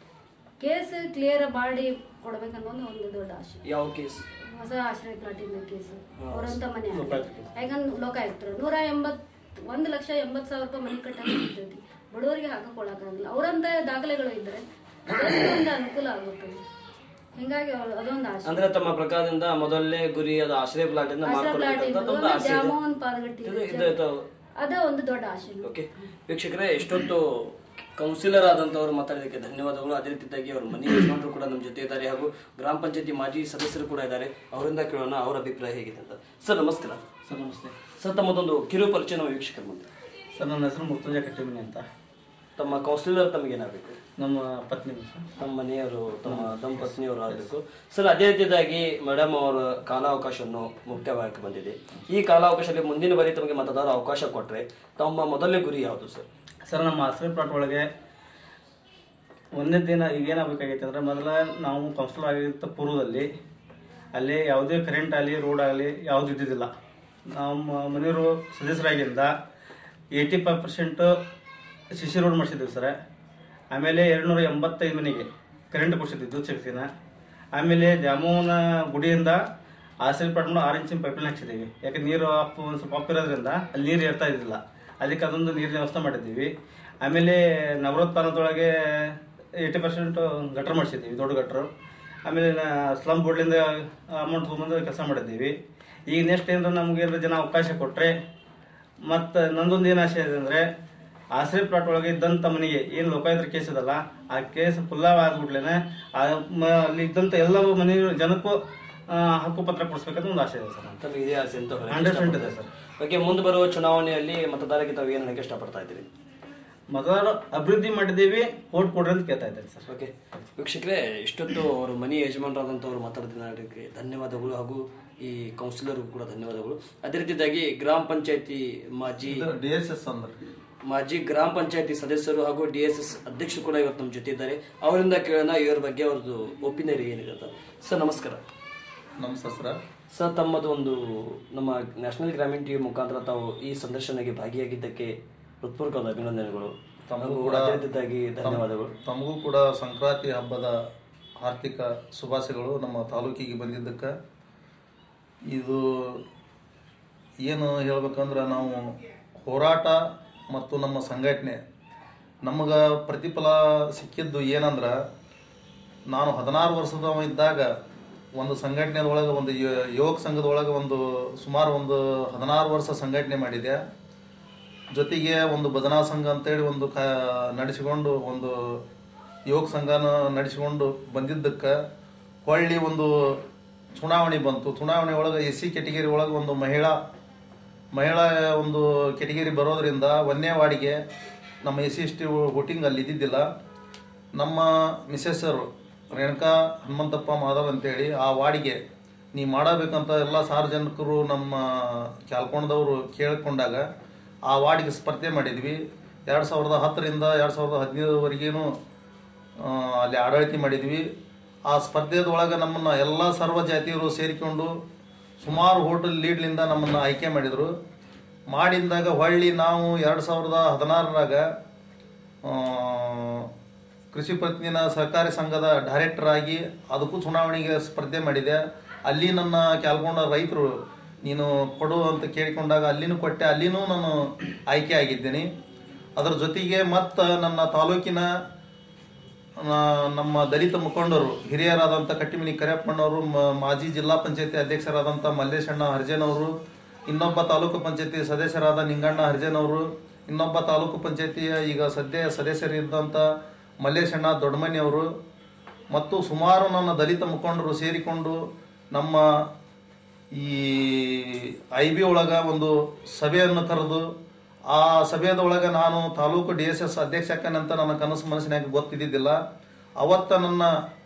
ಕೇಸ್ ಕ್ಲಿಯರ್ ಮಾಡಿ ಕೊಡ್ಬೇಕನ್ನೋದು ಒಂದು ದೊಡ್ಡ ಆಸೆ ಯಾವ ಕೇಸ್ ಹೊಸ ಆಶ್ರಯ ಪ್ಲಾಟಿಂದ ಕೇಸು ಅವರಂತ ಮನೆ ಯಾಕಂದ್ರೆ ಲೋಕಾಯುಕ್ತರು ನೂರ ಎಂಬತ್ ಒಂದು ಲಕ್ಷ ಎಂಬತ್ತು ಸಾವಿರ ರೂಪಾಯಿ ಮನೆ ಕಟ್ಟಕ್ಕೆ ಇರ್ತೈತಿ ಬಡವರಿಗೆ ಹಾಕಕ್ಕೊಳಕ್ಕಾಗಲ್ಲ ಅವರಂತ ದಾಖಲೆಗಳು ಇದ್ರೆ ಒಂದು ಅನುಕೂಲ ಆಗುತ್ತೆ ಹಿಂಗಾಗಿ ಅವ್ರು- ಅದೊಂದು ಆಸೆ ಅಂದ್ರೆ ತಮ್ಮ ಪ್ರಕಾರದಿಂದ ಮೊದಲನೇ ಗುರಿ ಅದು ಆಶ್ರಯ ಪ್ಲಾಟ್ ಇಂದ ಆಶ್ರಯ ಪ್ಲಾಟ್ ಮಾಡ್ಕೊಳ್ಬೇಕಂತ ಒಂದು ಆಸೆ ಇದೆ. ಜಾಮೂನ್ ಪಾದಗಟ್ಟಿ ಇದು- ಇದು ಇದು- ಅದೇ ಒಂದು ದೊಡ್ಡ ಆಸೆ ಓಕೆ ವೀಕ್ಷಕರೇ ಎಷ್ಟೊತ್ತು ಕೌನ್ಸಿಲರ್ ಆದಂತವರು ಮಾತಾಡೋದಕ್ಕೆ ಧನ್ಯವಾದಗಳು ಅದೇ ರೀತಿಯಾಗಿ ಅವರ ಮನೆ ಯಜಮಾನರು ಕೂಡ ನಮ್ಮ ಜೊತೆ ಇದ್ದಾರೆ ಹಾಗೂ ಗ್ರಾಮ ಪಂಚಾಯತಿ ಮಾಜಿ ಸದಸ್ಯರು ಕೂಡ ಇದ್ದಾರೆ ಅವರಿಂದ ಕೇಳೋಣ ಅವರ ಅಭಿಪ್ರಾಯ ಹೇಗಿದೆ ಅಂತ ಸರ್ ನಮಸ್ಕಾರ ಸರ್ ನಮಸ್ತೆ ಸರ್ ತಮ್ಮದೊಂದು ಕಿರು ಪರಿಚಯ ನಮ್ಮ ವೀಕ್ಷಕರ ಮುಂದೆ ಸರ್ ನನ್ನ ಹೆಸರು ಮುರ್ತುಂಜ ಕಟ್ಟಿಮನಿ ಅಂತ ತಮ್ಮ ಕೌನ್ಸಿಲರ್ ತಮಗೇನಾಗಬೇಕು ನಮ್ಮ ಪತ್ನಿ ಸರ್ ನಮ್ಮ ಮನೆಯವರು ತಮ್ಮ ದಂಪತ್ನಿಯವರು ಆಗಬೇಕು ಸರ್ ಅದೇ ರೀತಿಯಾಗಿ ಮೇಡಮ್ ಅವರ ಕಾಲಾವಕಾಶವನ್ನು ಮುಕ್ತವಾಗಿ ಬಂದಿದೆ ಈ ಕಾಲಾವಕಾಶದಲ್ಲಿ ಮುಂದಿನ ಬಾರಿ ತಮಗೆ ಮತದಾರ ಅವಕಾಶ ಕೊಟ್ಟರೆ ತಮ್ಮ ಮೊದಲನೇ ಗುರಿ ಯಾವುದು ಸರ್ ಸರ್ ನಮ್ಮ ಆಶ್ರಯ ಪ್ಲಾಟ್ ಒಳಗೆ ಒಂದನೇ ದಿನ ಈಗ ಏನಾಗಬೇಕಾಗೈತೆ ಅಂದರೆ ಮೊದಲ ನಾವು ಕೌನ್ಸಿಲರ್ ಆಗಿದ್ದ ಪೂರ್ವದಲ್ಲಿ ಅಲ್ಲಿ ಯಾವುದೇ ಕರೆಂಟ್ ಆಗಲಿ ರೋಡ್ ಆಗಲಿ ಯಾವುದು ಇದ್ದಿದ್ದಿಲ್ಲ ನಮ್ಮ ಮನೆಯವರು ಸದಸ್ಯರಾಗಿಂದ eighty five percent C C road ಮಾಡಿಸಿದ್ದೀವಿ ಸರ್ ಆಮೇಲೆ ಎರಡುನೂರ ಎಂಬತ್ತೈದು ಮನೆಗೆ ಕರೆಂಟ್ ಕೊಡಿಸಿದ್ವಿ ವಿದ್ಯುತ್ ಶಕ್ತಿನ ಆಮೇಲೆ ದ್ಯಾಮೋಹನ ಗುಡಿಯಿಂದ ಆಶ್ರಯ ಪ್ಲಾಟ್ ಆರು ಇಂಚಿನ ಪೈಪ್ಲೈನ್ ಹಾಕ್ಸಿದ್ದೀವಿ ಯಾಕೆ ನೀರು ಅಪ್ ಒಂದು ಸ್ವಲ್ಪ ಅಪ್ ಇರೋದ್ರಿಂದ ಅಲ್ಲಿ ನೀರು ಇರ್ತಾ ಇದ್ದಿಲ್ಲ ಅದಕ್ಕೆ ಅದೊಂದು ನೀರಿನ ವ್ಯವಸ್ಥೆ ಮಾಡಿದ್ದೀವಿ ಆಮೇಲೆ ನವರತ್ ತಾಲೂಕದೊಳಗೆ ಏಯ್ಟಿ ಪರ್ಸೆಂಟ್ ಗಟ್ರ ಮಾಡಿಸಿದ್ದೀವಿ ದೊಡ್ಡ ಗಟ್ರು ಆಮೇಲೆ ಸ್ಲಮ್ ಬೋರ್ಡ್ಲಿಂದ ಅಮೌಂಟ್ ತೊಗೊಂಬಂದು ಕೆಲಸ ಮಾಡಿದ್ದೀವಿ ಈಗ ನೆಕ್ಸ್ಟ್ ಏನಾರ ನಮ್ಗೆ ಏನಾರ ಜನ ಅವಕಾಶ ಕೊಟ್ಟರೆ ಮತ್ತು ನಂದೊಂದು ಏನು ಆಸೆ ಇದೆ ಅಂದರೆ ಆಶ್ರಯ ಪ್ಲಾಟ್ ಒಳಗೆ ಇದ್ದಂಥ ಮನೆಗೆ ಏನು ಲೋಕಾಯುಕ್ತ ಕೇಸ್ ಇದಲ್ಲ ಆ ಕೇಸ್ ಫುಲ್ಲಾವ್ ಆದ್ಬಿಟ್ಲೇನೆ ಆ ಮ- ಅಲ್ಲಿ ಇದ್ದಂಥ ಎಲ್ಲ ಮನೆ ಜನಕ್ಕೂ ಆ, ಹಕ್ಕುಪತ್ರ ಕೊಡಿಸ್ಬೇಕಂತ ಒಂದು ಆಸೆ ಇದೆ ಸರ್ ತಮಗೆ ಇದೇ ಆಸೆ ಅಂತ ಹಂಡ್ರೆಡ್ ಪರ್ಸೆಂಟ್ ಇದೆ ಸರ್ ಓಕೆ ಮುಂದೆ ಬರುವ ಚುನಾವಣೆಯಲ್ಲಿ ಮತದಾರರಿಗೆ ತಾವು ಏನು ಹೇಳಕ್ಕೆ ಇಷ್ಟಪಡ್ತಾ ಇದ್ದೀರಿ ಮತದಾರ ಅಭಿವೃದ್ಧಿ ಮಾಡಿದ್ದೀವಿ ಓಟ್ ಕೊಡ್ರಿ ಅಂತ ಕೇಳ್ತಾ ಇದ್ದಾರೆ ಸರ್ ಓಕೆ ವೀಕ್ಷಕರೇ ಇಷ್ಟೊತ್ತು ಅವರು ಮನಿ ಯಜಮಾನರಾದಂಥವ್ರು ಮಾತಾಡ್ತಿದ್ದಕ್ಕೆ ಧನ್ಯವಾದಗಳು ಹಾಗೂ ಈ ಕೌನ್ಸಿಲರ್ಗೂ ಕೂಡ ಧನ್ಯವಾದಗಳು ಅದೇ ರೀತಿಯಾಗಿ ಗ್ರಾಮ ಪಂಚಾಯತಿ ಮಾಜಿ ಡಿ ಎಸ್ ಎಸ್ ಅಂದ್ರೆ ಮಾಜಿ ಗ್ರಾಮ ಪಂಚಾಯತಿ ಸದಸ್ಯರು ಹಾಗೂ ಡಿ ಎಸ್ ಎಸ್ ಅಧ್ಯಕ್ಷರು ಕೂಡ ಇವತ್ತು ನಮ್ಮ ಜೊತೆ ಇದ್ದಾರೆ ಅವರಿಂದ ಕೇಳೋಣ ಇವರ ಬಗ್ಗೆ ಅವ್ರದ್ದು ಒಪಿನಿಯನ್ ಏನಿದೆ ಅಂತ ಸರ್ ನಮಸ್ಕಾರ ನಮಸ್ತೆ ಸರ್ ಸರ್ ತಮ್ಮದು ಒಂದು ನಮ್ಮ ನ್ಯಾಷನಲ್ ಗ್ರಾಮೀಣ ಟಿವಿ ಮುಖಾಂತರ ತಾವು ಈ ಸಂದರ್ಶನಕ್ಕೆ ಭಾಗಿಯಾಗಿದ್ದಕ್ಕೆ ಹೃತ್ಪೂರ್ವಕವಾದ ಅಭಿನಂದನೆಗಳು ತಮಗೂ ಹಾಗೂ ಕೂಡ ಅದೇ ರೀತಿಯಾಗಿ ಧನ್ಯವಾದಗಳು ತಮಗೂ ಕೂಡ ಸಂಕ್ರಾಂತಿ ಹಬ್ಬದ ಆರ್ಥಿಕ ಶುಭಾಶಯಗಳು ನಮ್ಮ ತಾಲೂಕಿಗೆ ಬಂದಿದ್ದಕ್ಕೆ ಇದು ಏನು ಹೇಳ್ಬೇಕಂದ್ರೆ ನಾವು ಹೋರಾಟ ಮತ್ತು ನಮ್ಮ ಸಂಘಟನೆ ನಮಗೆ ಪ್ರತಿಫಲ ಸಿಕ್ಕಿದ್ದು ಏನಂದ್ರೆ ನಾನು ಹದಿನಾರು ವರ್ಷದವ ಇದ್ದಾಗ ಒಂದು ಸಂಘಟನೆದೊಳಗೆ ಒಂದು ಯು- ಯುವಕ ಸಂಘದೊಳಗೆ ಒಂದು ಸುಮಾರು ಒಂದು ಹದಿನಾರು ವರ್ಷ ಸಂಘಟನೆ ಮಾಡಿದೆ ಜೊತೆಗೆ ಒಂದು ಭಜನಾ ಸಂಘ ಅಂತೇಳಿ ಒಂದು ಕ ನಡೆಸಿಕೊಂಡು ಒಂದು ಯುವಕ ಸಂಘನ ನಡೆಸಿಕೊಂಡು ಬಂದಿದ್ದಕ್ಕೆ ಹೊಳ್ಳಿ ಒಂದು ಚುನಾವಣೆ ಬಂತು ಚುನಾವಣೆ ಒಳಗೆ ಎಸ್ ಸಿ ಕೆಟಗರಿ ಒಳಗೆ ಒಂದು ಮಹಿಳಾ ಮಹಿಳಾ ಒಂದು ಕೆಟಗರಿ ಬರೋದ್ರಿಂದ ಒಂದನೇ ವಾರ್ಡಿಗೆ ನಮ್ಮ S C S T voting ಅಲ್ಲಿ ಇದ್ದಿದ್ದಿಲ್ಲ ನಮ್ಮ ಮಿಸೆಸ್ಸರು ರೇಣುಕಾ ಹನುಮಂತಪ್ಪ ಮಾಧವ್ ಅಂತೇಳಿ ಆ ವಾರ್ಡಿಗೆ ನೀ ಮಾಡಬೇಕಂತ ಎಲ್ಲ ಸಾರ್ವಜನಿಕರು ನಮ್ಮ ಕ್ಯಾಲ್ಕೊಂಡದವರು ಕೇಳ್ಕೊಂಡಾಗ ಆ ವಾರ್ಡಿಗೆ ಸ್ಪರ್ಧೆ ಮಾಡಿದ್ವಿ ಎರಡು ಸಾವಿರದ ಹತ್ತರಿಂದ ಎರಡು ಸಾವಿರದ ಹದಿನೈದರವರೆಗೇನು ಅಲ್ಲಿ ಆಡಳಿತ ಮಾಡಿದ್ವಿ ಆ ಸ್ಪರ್ಧೆದೊಳಗೆ ನಮ್ಮನ್ನು ಎಲ್ಲ ಸರ್ವ ಜಾತಿಯರು ಸೇರಿಕೊಂಡು ಸುಮಾರು ಹೋಟೆಲ್ ಲೀಡ್ಲಿಂದ ನಮ್ಮನ್ನು ಆಯ್ಕೆ ಮಾಡಿದರು ಮಾಡಿದಾಗ ಹೊಳ್ಳಿ ನಾವು ಎರಡು ಸಾವಿರದ ಹದಿನಾರರಾಗ ಆ, ಕೃಷಿ ಪತ್ನಿನ ಸಹಕಾರಿ ಸಂಘದ ಡೈರೆಕ್ಟರ್ ಆಗಿ ಅದಕ್ಕೂ ಚುನಾವಣೆಗೆ ಸ್ಪರ್ಧೆ ಮಾಡಿದೆ ಅಲ್ಲಿ ನನ್ನ ಕ್ಯಾಲ್ಕೊಂಡ ರೈತರು ನೀನು ಕೊಡು ಅಂತ ಕೇಳಿಕೊಂಡಾಗ ಅಲ್ಲಿನೂ ಕೊಟ್ಟೆ ಅಲ್ಲಿನೂ ನಾನು ಆಯ್ಕೆ ಆಗಿದ್ದೀನಿ ಅದರ ಜೊತೆಗೆ ಮತ್ತು ನನ್ನ ತಾಲೂಕಿನ ಆ, ನಮ್ಮ ದಲಿತ ಮುಖಂಡರು ಹಿರಿಯರಾದಂಥ ಕಟ್ಟಿಮಿನಿ ಕರಿಯಪ್ಪಣ್ಣವರು ಮ- ಮಾಜಿ ಜಿಲ್ಲಾ ಪಂಚಾಯತಿ ಅಧ್ಯಕ್ಷರಾದಂಥ ಮಲ್ಲೇಶಣ್ಣ ಹರ್ಜನ್ ಅವರು ಇನ್ನೊಬ್ಬ ತಾಲೂಕು ಪಂಚಾಯತಿ ಸದಸ್ಯರಾದ ನಿಂಗಣ್ಣ ಹರ್ಜನ್ ಅವರು ಇನ್ನೊಬ್ಬ ತಾಲೂಕು ಪಂಚಾಯತಿಯ ಈಗ ಸದ್ಯ ಸದಸ್ಯರಿದ್ದಂಥ ಮಲ್ಲೇಶಣ್ಣ ದೊಡ್ಡಮನಿ ಅವರು ಮತ್ತು ಸುಮಾರು ನನ್ನ ದಲಿತ ಮುಖಂಡರು ಸೇರಿಕೊಂಡು ನಮ್ಮ ಈ ಐ ಬಿ ಒಳಗ ಒಂದು ಸಭೆಯನ್ನು ಕರೆದು ಆ ಸಭೆಯದೊಳಗೆ ನಾನು ತಾಲೂಕು ಡಿ ಎಸ್ ಎಸ್ ಅಧ್ಯಕ್ಷಕ್ಕನಂತ ನನ್ನ ಕನಸು ಮನಸ್ಸಿನಾಗ ಗೊತ್ತಿದ್ದಿದ್ದಿಲ್ಲ ಅವತ್ತ ನನ್ನ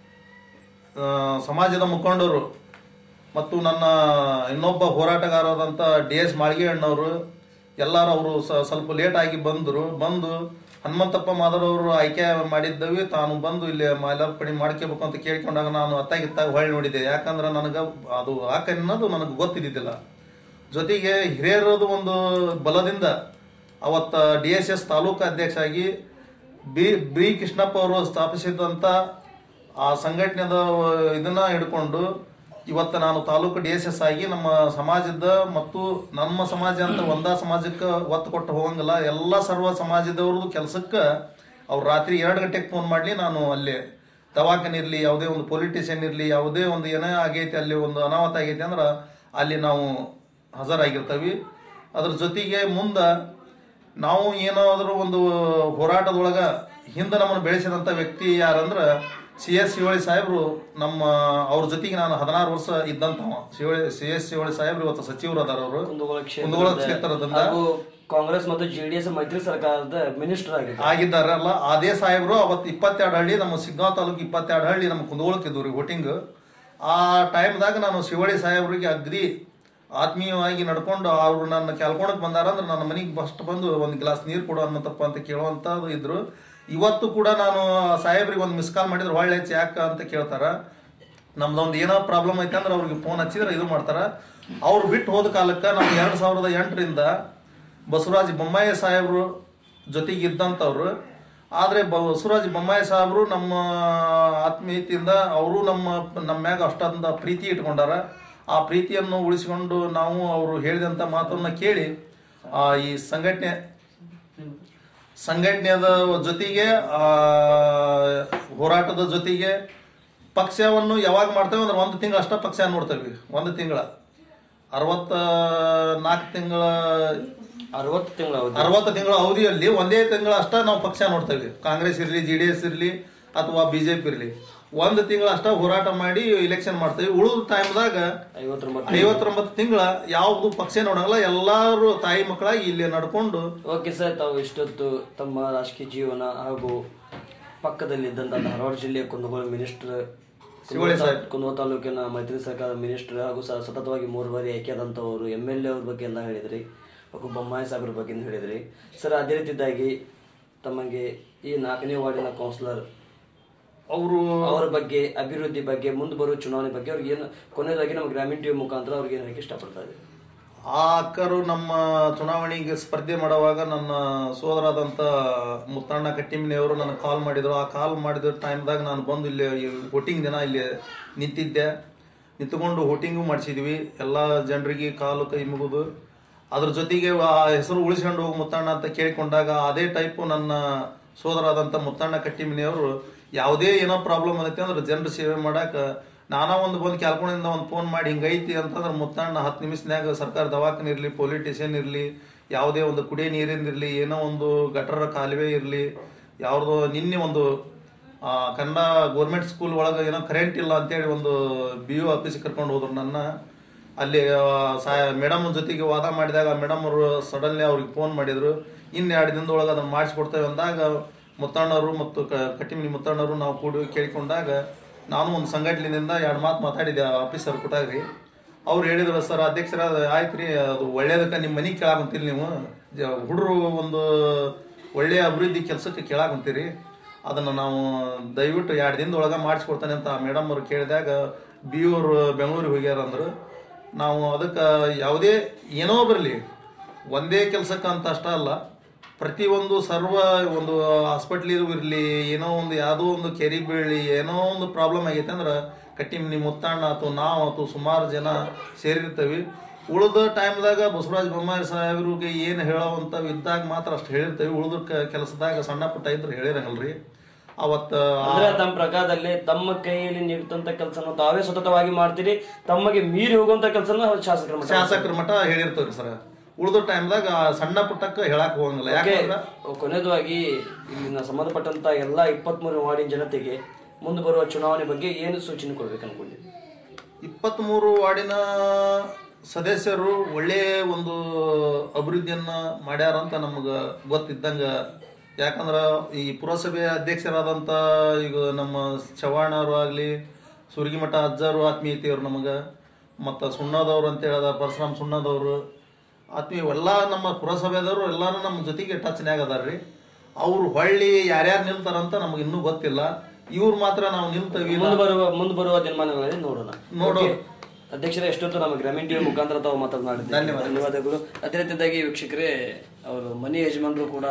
ಆ, ಸಮಾಜದ ಮುಖಂಡರು ಮತ್ತು ನನ್ನ ಇನ್ನೊಬ್ಬ ಹೋರಾಟಗಾರರಾದಂಥ ಡಿ ಎಸ್ ಮಾಳ್ಗೆ ಅಣ್ಣವರು ಎಲ್ಲರೂ ಅವರು ಸ್ವಲ್ಪ ಲೇಟ್ ಆಗಿ ಬಂದರು ಬಂದು ಹನುಮಂತಪ್ಪ ಮಾದರವರು ಆಯ್ಕೆ ಮಾಡಿದ್ದವಿ ತಾನು ಬಂದು ಇಲ್ಲಿ ಮಾಲಾರ್ಪಣೆ ಮಾಡ್ಕೋಬೇಕು ಅಂತ ಕೇಳ್ಕೊಂಡಾಗ ನಾನು ಅತ್ತಾಗಿತ್ತಾಗ ಹೊಳ್ಳಿ ನೋಡಿದೆ ಯಾಕಂದ್ರೆ ನನಗೆ ಅದು ಆಕ ಅನ್ನೋದು ನನಗೆ ಗೊತ್ತಿದ್ದಿದ್ದಿಲ್ಲ ಜೊತೆಗೆ ಹಿರಿಯರದು ಒಂದು ಬಲದಿಂದ ಅವತ್ತ ಡಿ ಎಸ್ ಎಸ್ ತಾಲೂಕು ಅಧ್ಯಕ್ಷ ಆಗಿ ಬಿ ಬಿ ಕೃಷ್ಣಪ್ಪ ಅವರು ಸ್ಥಾಪಿಸಿದಂಥ ಆ ಸಂಘಟನೆದ ಇದನ್ನ ಹಿಡ್ಕೊಂಡು ಇವತ್ತು ನಾನು ತಾಲೂಕು ಡಿ ಎಸ್ ಎಸ್ ಆಗಿ ನಮ್ಮ ಸಮಾಜದ ಮತ್ತು ನಮ್ಮ ಸಮಾಜ ಅಂತ ಒಂದಾ ಸಮಾಜಕ್ಕೆ ಒತ್ತು ಕೊಟ್ಟು ಹೋಗಂಗಿಲ್ಲ ಎಲ್ಲ ಸರ್ವ ಸಮಾಜದವ್ರದ್ದು ಕೆಲಸಕ್ಕೆ ಅವ್ರು ರಾತ್ರಿ ಎರಡು ಗಂಟೆಗೆ ಫೋನ್ ಮಾಡಲಿ ನಾನು ಅಲ್ಲಿ ದವಾಖಾನೆ ಇರಲಿ ಯಾವುದೇ ಒಂದು ಪೊಲಿಟಿಷಿಯನ್ ಇರಲಿ ಯಾವುದೇ ಒಂದು ಏನೇ ಆಗೈತಿ ಅಲ್ಲಿ ಒಂದು ಅನಾಹುತ ಆಗೈತಿ ಅಂದ್ರೆ ಅಲ್ಲಿ ನಾವು ಹಾಜರಾಗಿರ್ತೀವಿ ಅದ್ರ ಜೊತೆಗೆ ಮುಂದೆ ನಾವು ಏನಾದರೂ ಒಂದು ಹೋರಾಟದೊಳಗ ಹಿಂದೆ ನಮ್ಮನ್ನು ಬೆಳೆಸಿದಂಥ ವ್ಯಕ್ತಿ ಯಾರಂದ್ರೆ ಸಿ ಎಸ್ ಶಿವಳಿ ಸಾಹೇಬರು ನಮ್ಮ ಅವ್ರ ಜೊತೆಗೆ ನಾನು ಹದಿನಾರು ವರ್ಷ ಇದ್ದಂತವ ಶಿವಳಿ ಸಿ ಎಸ್ ಶಿವಳಿ ಸಾಹೇಬ್ರು ಇವತ್ತು ಸಚಿವರು ಅದಾರ ಅವರು ಕುಂದಗೋಳ ಕುಂದಗೋಳ ಕ್ಷೇತ್ರದ ಕ್ಷೇತ್ರದಿಂದ ಹಾಗೂ ಕಾಂಗ್ರೆಸ್ ಮತ್ತು ಜೆಡಿಎಸ್ ಮೈತ್ರಿ ಸರ್ಕಾರದ ಮಿನಿಸ್ಟರ್ ಆಗಿದೆ ಆಗಿದ್ದಾರಲ್ಲ ಅದೇ ಸಾಹೇಬರು ಅವತ್ತು ಇಪ್ಪತ್ತೆರಡು ಹಳ್ಳಿ ನಮ್ಮ ಸಿಗ್ಗಾಂವ್ ತಾಲೂಕು ಇಪ್ಪತ್ತೆರಡು ಹಳ್ಳಿ ನಮ್ಮ ಕುಂದಗೋಳಕ್ಕಿದ್ವು ರೀ ವೋಟಿಂಗ್ ಆ ಟೈಮ್ದಾಗ ನಾನು ಶಿವಳಿ ಸಾಹೇಬ್ರಿಗೆ ಅಗ್ದಿ ಆತ್ಮೀಯವಾಗಿ ನಡ್ಕೊಂಡು ಅವ್ರು ನನ್ನ ಕೆಲ್ಕೊಳಕ್ ಬಂದಾರ ಅಂದ್ರೆ ನನ್ನ ಮನೆಗೆ ಫಸ್ಟ್ ಬಂದು ಒಂದು ಗ್ಲಾಸ್ ನೀರು ಕೊಡು ಅನ್ನತಪ್ಪ ಅಂತ ಕೇಳುವಂಥದ್ದು ಇದ್ರು ಇವತ್ತು ಕೂಡ ನಾನು ಸಾಹೇಬ್ರಿಗೆ ಒಂದು ಮಿಸ್ ಕಾಲ್ ಮಾಡಿದ್ರೆ ಒಳ್ಳೆ ಹೆಚ್ಚು ಯಾಕ ಅಂತ ಕೇಳ್ತಾರ ನಮ್ದೊಂದು ಏನೋ ಪ್ರಾಬ್ಲಮ್ ಐತೆ ಅಂದ್ರೆ ಅವ್ರಿಗೆ ಫೋನ್ ಹಚ್ಚಿದ್ರೆ ಇದು ಮಾಡ್ತಾರ ಅವ್ರು ಬಿಟ್ಟು ಹೋದ ಕಾಲಕ್ಕೆ ನಾವು ಎರಡು ಸಾವಿರದ ಎಂಟರಿಂದ ಬಸವರಾಜ ಬೊಮ್ಮಾಯಿ ಸಾಹೇಬರು ಜೊತೆಗೆ ಇದ್ದಂಥವ್ರು ಆದರೆ ಬಸವರಾಜ ಬೊಮ್ಮಾಯಿ ಸಾಹೇಬರು ನಮ್ಮ ಆತ್ಮೀಯತೆಯಿಂದ ಅವರು ನಮ್ಮ ನಮ್ಮ ಮ್ಯಾಗ ಅಷ್ಟೊಂದು ಪ್ರೀತಿ ಇಟ್ಕೊಂಡಾರ ಆ ಪ್ರೀತಿಯನ್ನು ಉಳಿಸಿಕೊಂಡು ನಾವು ಅವರು ಹೇಳಿದಂಥ ಮಾತನ್ನು ಕೇಳಿ ಆ, ಈ ಸಂಘಟನೆ ಸಂಘಟನೆಯ ಜೊತೆಗೆ ಆ, ಹೋರಾಟದ ಜೊತೆಗೆ ಪಕ್ಷವನ್ನು ಯಾವಾಗ ಮಾಡ್ತೇವೆ ಅಂದ್ರೆ ಒಂದು ತಿಂಗಳ ಅಷ್ಟ ಪಕ್ಷ ನೋಡ್ತೇವೆ ಒಂದು ತಿಂಗಳ ಅರವತ್ತ ನಾಲ್ಕು ತಿಂಗಳ ಅರವತ್ತು ತಿಂಗಳ ಅವಧಿ ಅರವತ್ತು ತಿಂಗಳ ಅವಧಿಯಲ್ಲಿ ಒಂದೇ ತಿಂಗಳ ಅಷ್ಟ ನಾವು ಪಕ್ಷ ನೋಡ್ತೇವೆ ಕಾಂಗ್ರೆಸ್ ಇರಲಿ ಜೆ ಡಿ ಎಸ್ ಇರಲಿ ಅಥವಾ ಬಿಜೆಪಿ ಇರಲಿ ಒಂದು ತಿಂಗಳ ಅಷ್ಟ ಹೋರಾಟ ಮಾಡಿ ಇಲೆಕ್ಷನ್ ಮಾಡ್ತೇವೆ ಉಳಿದ ಟೈಮ್ದಾಗ ಐವತ್ತೊಂಬತ್ತು ಐವತ್ತೊಂಬತ್ತು ತಿಂಗಳ ಯಾವ್ದು ಪಕ್ಷ ನೋಡಂಗಿಲ್ಲ ಎಲ್ಲಾರು ತಾಯಿ ಮಕ್ಕಳಾಗಿ ಇಲ್ಲಿ ನಡ್ಕೊಂಡು ಓಕೆ ಸರ್ ತಾವು ಇಷ್ಟೊತ್ತು ತಮ್ಮ ರಾಜಕೀಯ ಜೀವನ ಹಾಗೂ ಪಕ್ಕದಲ್ಲಿದ್ದಂಥ ಧಾರವಾಡ ಜಿಲ್ಲೆಯ ಕುಂದಗೋಳ ಮಿನಿಸ್ಟರ್ ಶಿವಳ್ಳಿ ಸಾಹೇಬ್. ಕುಂದಗೋಳ ತಾಲೂಕಿನ ಮೈತ್ರಿ ಸರ್ಕಾರದ ಮಿನಿಸ್ಟರ್ ಹಾಗೂ ಸ- ಸತತವಾಗಿ ಮೂರು ಬಾರಿ ಆಯ್ಕೆಯಾದಂಥವರು ಎಮ್ ಎಲ್ ಎ ಅವ್ರ ಬಗ್ಗೆ ಎಲ್ಲ ಹೇಳಿದ್ರಿ ಹಾಗೂ ಬೊಮ್ಮಾಯಿ ಸಾಹೇಬ್ರ ಬಗ್ಗೆ ಹೇಳಿದ್ರಿ ಸರ್ ಅದೇ ರೀತಿದ್ದಾಗಿ ತಮಗೆ ಈ ನಾಲ್ಕನೇ ವಾರ್ಡಿನ ಕೌನ್ಸಿಲರ್ ಅವರು ಅವರ ಬಗ್ಗೆ ಅಭಿವೃದ್ಧಿ ಬಗ್ಗೆ ಮುಂದೆ ಬರುವ ಚುನಾವಣೆ ಬಗ್ಗೆ ಅವ್ರಿಗೆ ಏನು ಕೊನೆಯದಾಗಿ ನಮ್ಮ ಗ್ರಾಮೀಣ ಟಿವಿ ಮುಖಾಂತರ ಅವ್ರಿಗೆ ಏನು ಹೇಳಕ್ಕೆ ಇಷ್ಟಪಡ್ತಾ ಇದ್ದೀವಿ ಆ ಅಕ್ಕರು ನಮ್ಮ ಚುನಾವಣೆಗೆ ಸ್ಪರ್ಧೆ ಮಾಡುವಾಗ ನನ್ನ ಸೋದರಾದಂಥ ಮುತ್ತಣ್ಣ ಕಟ್ಟಿಮಿನಿಯವರು ನನಗೆ ಕಾಲ್ ಮಾಡಿದ್ರು ಆ ಕಾಲ್ ಮಾಡಿದ ಟೈಮ್ದಾಗ ನಾನು ಬಂದು ಇಲ್ಲಿ ವೋಟಿಂಗ್ ದಿನ ಇಲ್ಲಿ ನಿಂತಿದ್ದೆ ನಿಂತ್ಕೊಂಡು ವೋಟಿಂಗು ಮಾಡಿಸಿದ್ವಿ ಎಲ್ಲ ಜನರಿಗೆ ಕಾಲು ಕೈ ಮುಗಿದು ಅದ್ರ ಜೊತೆಗೆ ಆ ಹೆಸರು ಉಳಿಸ್ಕೊಂಡು ಹೋಗಿ ಮುತ್ತಣ್ಣ ಅಂತ ಕೇಳಿಕೊಂಡಾಗ ಅದೇ ಟೈಪು ನನ್ನ ಸೋದರಾದಂಥ ಮುತ್ತಣ್ಣ ಕಟ್ಟಿಮಿನಿಯವರು ಯಾವುದೇ ಏನೋ ಪ್ರಾಬ್ಲಮ್ ಆಗೈತೆ ಅಂದ್ರೆ ಜನರ ಸೇವೆ ಮಾಡಕ್ಕೆ ನಾನಾ ಒಂದು ಬಂದು ಕ್ಯಾಲ್ಕೊಂಡಿಂದ ಒಂದು ಫೋನ್ ಮಾಡಿ ಹಿಂಗೈತಿ ಅಂತಂದ್ರೆ ಮುತ್ತಣ್ಣ ಹತ್ತು ನಿಮಿಷನ್ಯಾಗ ಸರ್ಕಾರ ದವಾಖಾನೆ ಇರಲಿ ಪೊಲೀಸ್ ಸ್ಟೇಷನ್ ಇರಲಿ ಯಾವುದೇ ಒಂದು ಕುಡಿಯೋ ನೀರಿಂದ ಇರಲಿ ಏನೋ ಒಂದು ಗಟರ ಕಾಲುವೆ ಇರಲಿ ಯಾವ್ದೋ ನಿನ್ನೆ ಒಂದು ಆ, ಕನ್ನಡ ಗೌರ್ಮೆಂಟ್ ಸ್ಕೂಲ್ ಒಳಗೆ ಏನೋ ಕರೆಂಟ್ ಇಲ್ಲ ಅಂತೇಳಿ ಒಂದು ಬಿ ಯು ಆಫೀಸಿಗೆ ಕರ್ಕೊಂಡು ಹೋದ್ರು ನನ್ನ ಅಲ್ಲಿ ಮೇಡಮ್ ಜೊತೆಗೆ ವಾದ ಮಾಡಿದಾಗ ಮೇಡಮ್ ಅವರು ಸಡನ್ಲಿ ಅವ್ರಿಗೆ ಫೋನ್ ಮಾಡಿದ್ರು ಇನ್ನು ಎರಡು ದಿನದೊಳಗೆ ಅದನ್ನು ಮಾಡಿಸ್ಕೊಡ್ತೇವೆ ಅಂದಾಗ ಮುತ್ತಣ್ಣವರು ಮತ್ತು ಕ- ಕಟ್ಟಿಮನಿ ಮುತ್ತಣ್ಣವರು ನಾವು ಕೂಡಿ ಕೇಳಿಕೊಂಡಾಗ ನಾನು ಒಂದು ಸಂಘಟನೆಯಿಂದ ಎರಡು ಮಾತು ಮಾತಾಡಿದೆ ಆಫೀಸರ್ ಕೊಟ್ಟಾಗ್ರಿ ಅವ್ರು ಹೇಳಿದ್ರು ಸರ್ ಅಧ್ಯಕ್ಷರ ಆಯ್ತು ರೀ ಅದು ಒಳ್ಳೇದಕ್ಕೆ ನಿಮ್ಮ ಮನೆಗೆ ಕೇಳಾಕಂತೀರಿ ನೀವು ಹುಡುಗರು ಒಂದು ಒಳ್ಳೆಯ ಅಭಿವೃದ್ಧಿ ಕೆಲಸಕ್ಕೆ ಕೇಳಾಕಂತೀರಿ ಅದನ್ನು ನಾವು ದಯವಿಟ್ಟು ಎರಡು ದಿನದೊಳಗೆ ಮಾಡಿಸ್ಕೊಡ್ತಾನೆ ಅಂತ ಮೇಡಮ್ ಅವ್ರು ಕೇಳಿದಾಗ ಬಿ ಅವ್ರು ಬೆಂಗಳೂರಿಗೆ ಹೋಗ್ಯಾರ ಅಂದ್ರು ನಾವು ಅದಕ್ಕೆ ಯಾವುದೇ ಏನೋ ಬರಲಿ ಒಂದೇ ಕೆಲಸಕ್ಕೆ ಅಂತ ಅಷ್ಟ ಅಲ್ಲ ಪ್ರತಿಯೊಂದು ಸರ್ವ ಒಂದು ಹಾಸ್ಪಿಟ್ಲಿಗೂ ಇರಲಿ ಏನೋ ಒಂದು ಯಾವುದೋ ಒಂದು ಕೆರಿ ಬೀಳಲಿ ಏನೋ ಒಂದು ಪ್ರಾಬ್ಲಮ್ ಆಗೈತೆ ಅಂದ್ರೆ ಕಟ್ಟಿಮನಿ ಮುತ್ತಣ್ಣ ಅಥವಾ ನಾವು ಅಥವಾ ಸುಮಾರು ಜನ ಸೇರಿರ್ತೀವಿ ಉಳಿದ ಟೈಮ್ದಾಗ ಬಸವರಾಜ ಬೊಮ್ಮಾಯಿ ಸಾಹೇಬ್ರಿಗೆ ಏನು ಹೇಳೋವಂಥವು ಇದ್ದಾಗ ಮಾತ್ರ ಅಷ್ಟು ಹೇಳಿರ್ತೇವೆ ಉಳಿದ ಕೆಲಸದಾಗ ಸಣ್ಣ ಪುಟ್ಟ ಇದ್ರೆ ಹೇಳಿರಂಗಲ್ರಿ ಅವತ್ತು ಅಂದ್ರೆ ತಮ್ಮ ಪ್ರಕಾರದಲ್ಲಿ ತಮ್ಮ ಕೈಯಲ್ಲಿ ನೀಡುತ್ತಂತ ಕೆಲಸನ ತಾವೇ ಸತತವಾಗಿ ಮಾಡ್ತೀರಿ ತಮಗೆ ಮೀರಿ ಹೋಗುವಂತ ಕೆಲಸನ ಶಾಸಕರ ಮಟ್ಟ ಶಾಸಕರ ಮಠ ಹೇಳಿರ್ತೇವ್ರಿ ಸರ್ ಉಳಿದ ಟೈಮ್ದಾಗ ಸಣ್ಣ ಪುಟ್ಟಕ್ಕೆ ಹೇಳಕ್ ಹೋಗಂಗಿಲ್ಲ ಯಾಕಂದ್ರೆ ಕೊನೆಯದಾಗಿ ಇಲ್ಲಿನ ಸಂಬಂಧಪಟ್ಟಂತ ಎಲ್ಲಾ ಇಪ್ಪತ್ಮೂರು ವಾರ್ಡಿನ ಜನತೆಗೆ ಮುಂದೆ ಬರುವ ಚುನಾವಣೆ ಬಗ್ಗೆ ಏನು ಸೂಚನೆ ಕೊಡ್ಬೇಕು ಅನ್ಕೊಂಡಿದ್ದೀವಿ ಇಪ್ಪತ್ತ್ಮೂರು ವಾರ್ಡಿನ ಸದಸ್ಯರು ಒಳ್ಳೆಯ ಒಂದು ಅಭಿವೃದ್ಧಿಯನ್ನ ಮಾಡ್ಯಾರ ಅಂತ ನಮ್ಗೆ ಗೊತ್ತಿದ್ದಂಗ ಯಾಕಂದ್ರೆ ಈ ಪುರಸಭೆ ಅಧ್ಯಕ್ಷರಾದಂಥ ಈಗ ನಮ್ಮ ಚವ್ಹಾಣವರು ಆಗಲಿ ಸುರಗಿಮಠ ಅಜ್ಜರು ಆತ್ಮೀಯತೆಯವರು ನಮಗೆ ಮತ್ತು ಸುಣ್ಣದವ್ರು ಅಂತ ಹೇಳಿದ ಪರಶುರಾಮ್ ಸುಣ್ಣದವರು ಆತ್ಮೀಯ ಎಲ್ಲ ನಮ್ಮ ಪುರಸಭೆದವರು ಎಲ್ಲರೂ ನಮ್ಮ ಜೊತೆಗೆ ಟಚ್ನ್ಯಾಗ ಅದಾರ್ರಿ ಅವ್ರು ಹೊಳ್ಳಿ ಯಾರ್ಯಾರು ನಿಲ್ತಾರಂತ ನಮ್ಗೆ ಇನ್ನೂ ಗೊತ್ತಿಲ್ಲ ಇವ್ರು ಮಾತ್ರ ನಾವು ನಿಲ್ತೇವಿ ಮುಂದೆ ಬರುವ ಮುಂದೆ ಬರುವ ದಿನಮಾನಗಳಲ್ಲಿ ನೋಡೋಣ ನೋಡೋಣ. Okay. ಅಧ್ಯಕ್ಷರ ಎಷ್ಟೊತ್ತು ನಮ್ಮ ಗ್ರಾಮೀಣ ಟಿವಿ ಮುಖಾಂತರ ತಾವು ಮಾತನಾಡಿದ್ದೀವಿ ಧನ್ಯವಾದಗಳು ಅದೇ ರೀತಿಯಾಗಿ ವೀಕ್ಷಕರೇ ಅವರು ಮನೆ ಯಜಮಾನರು ಕೂಡ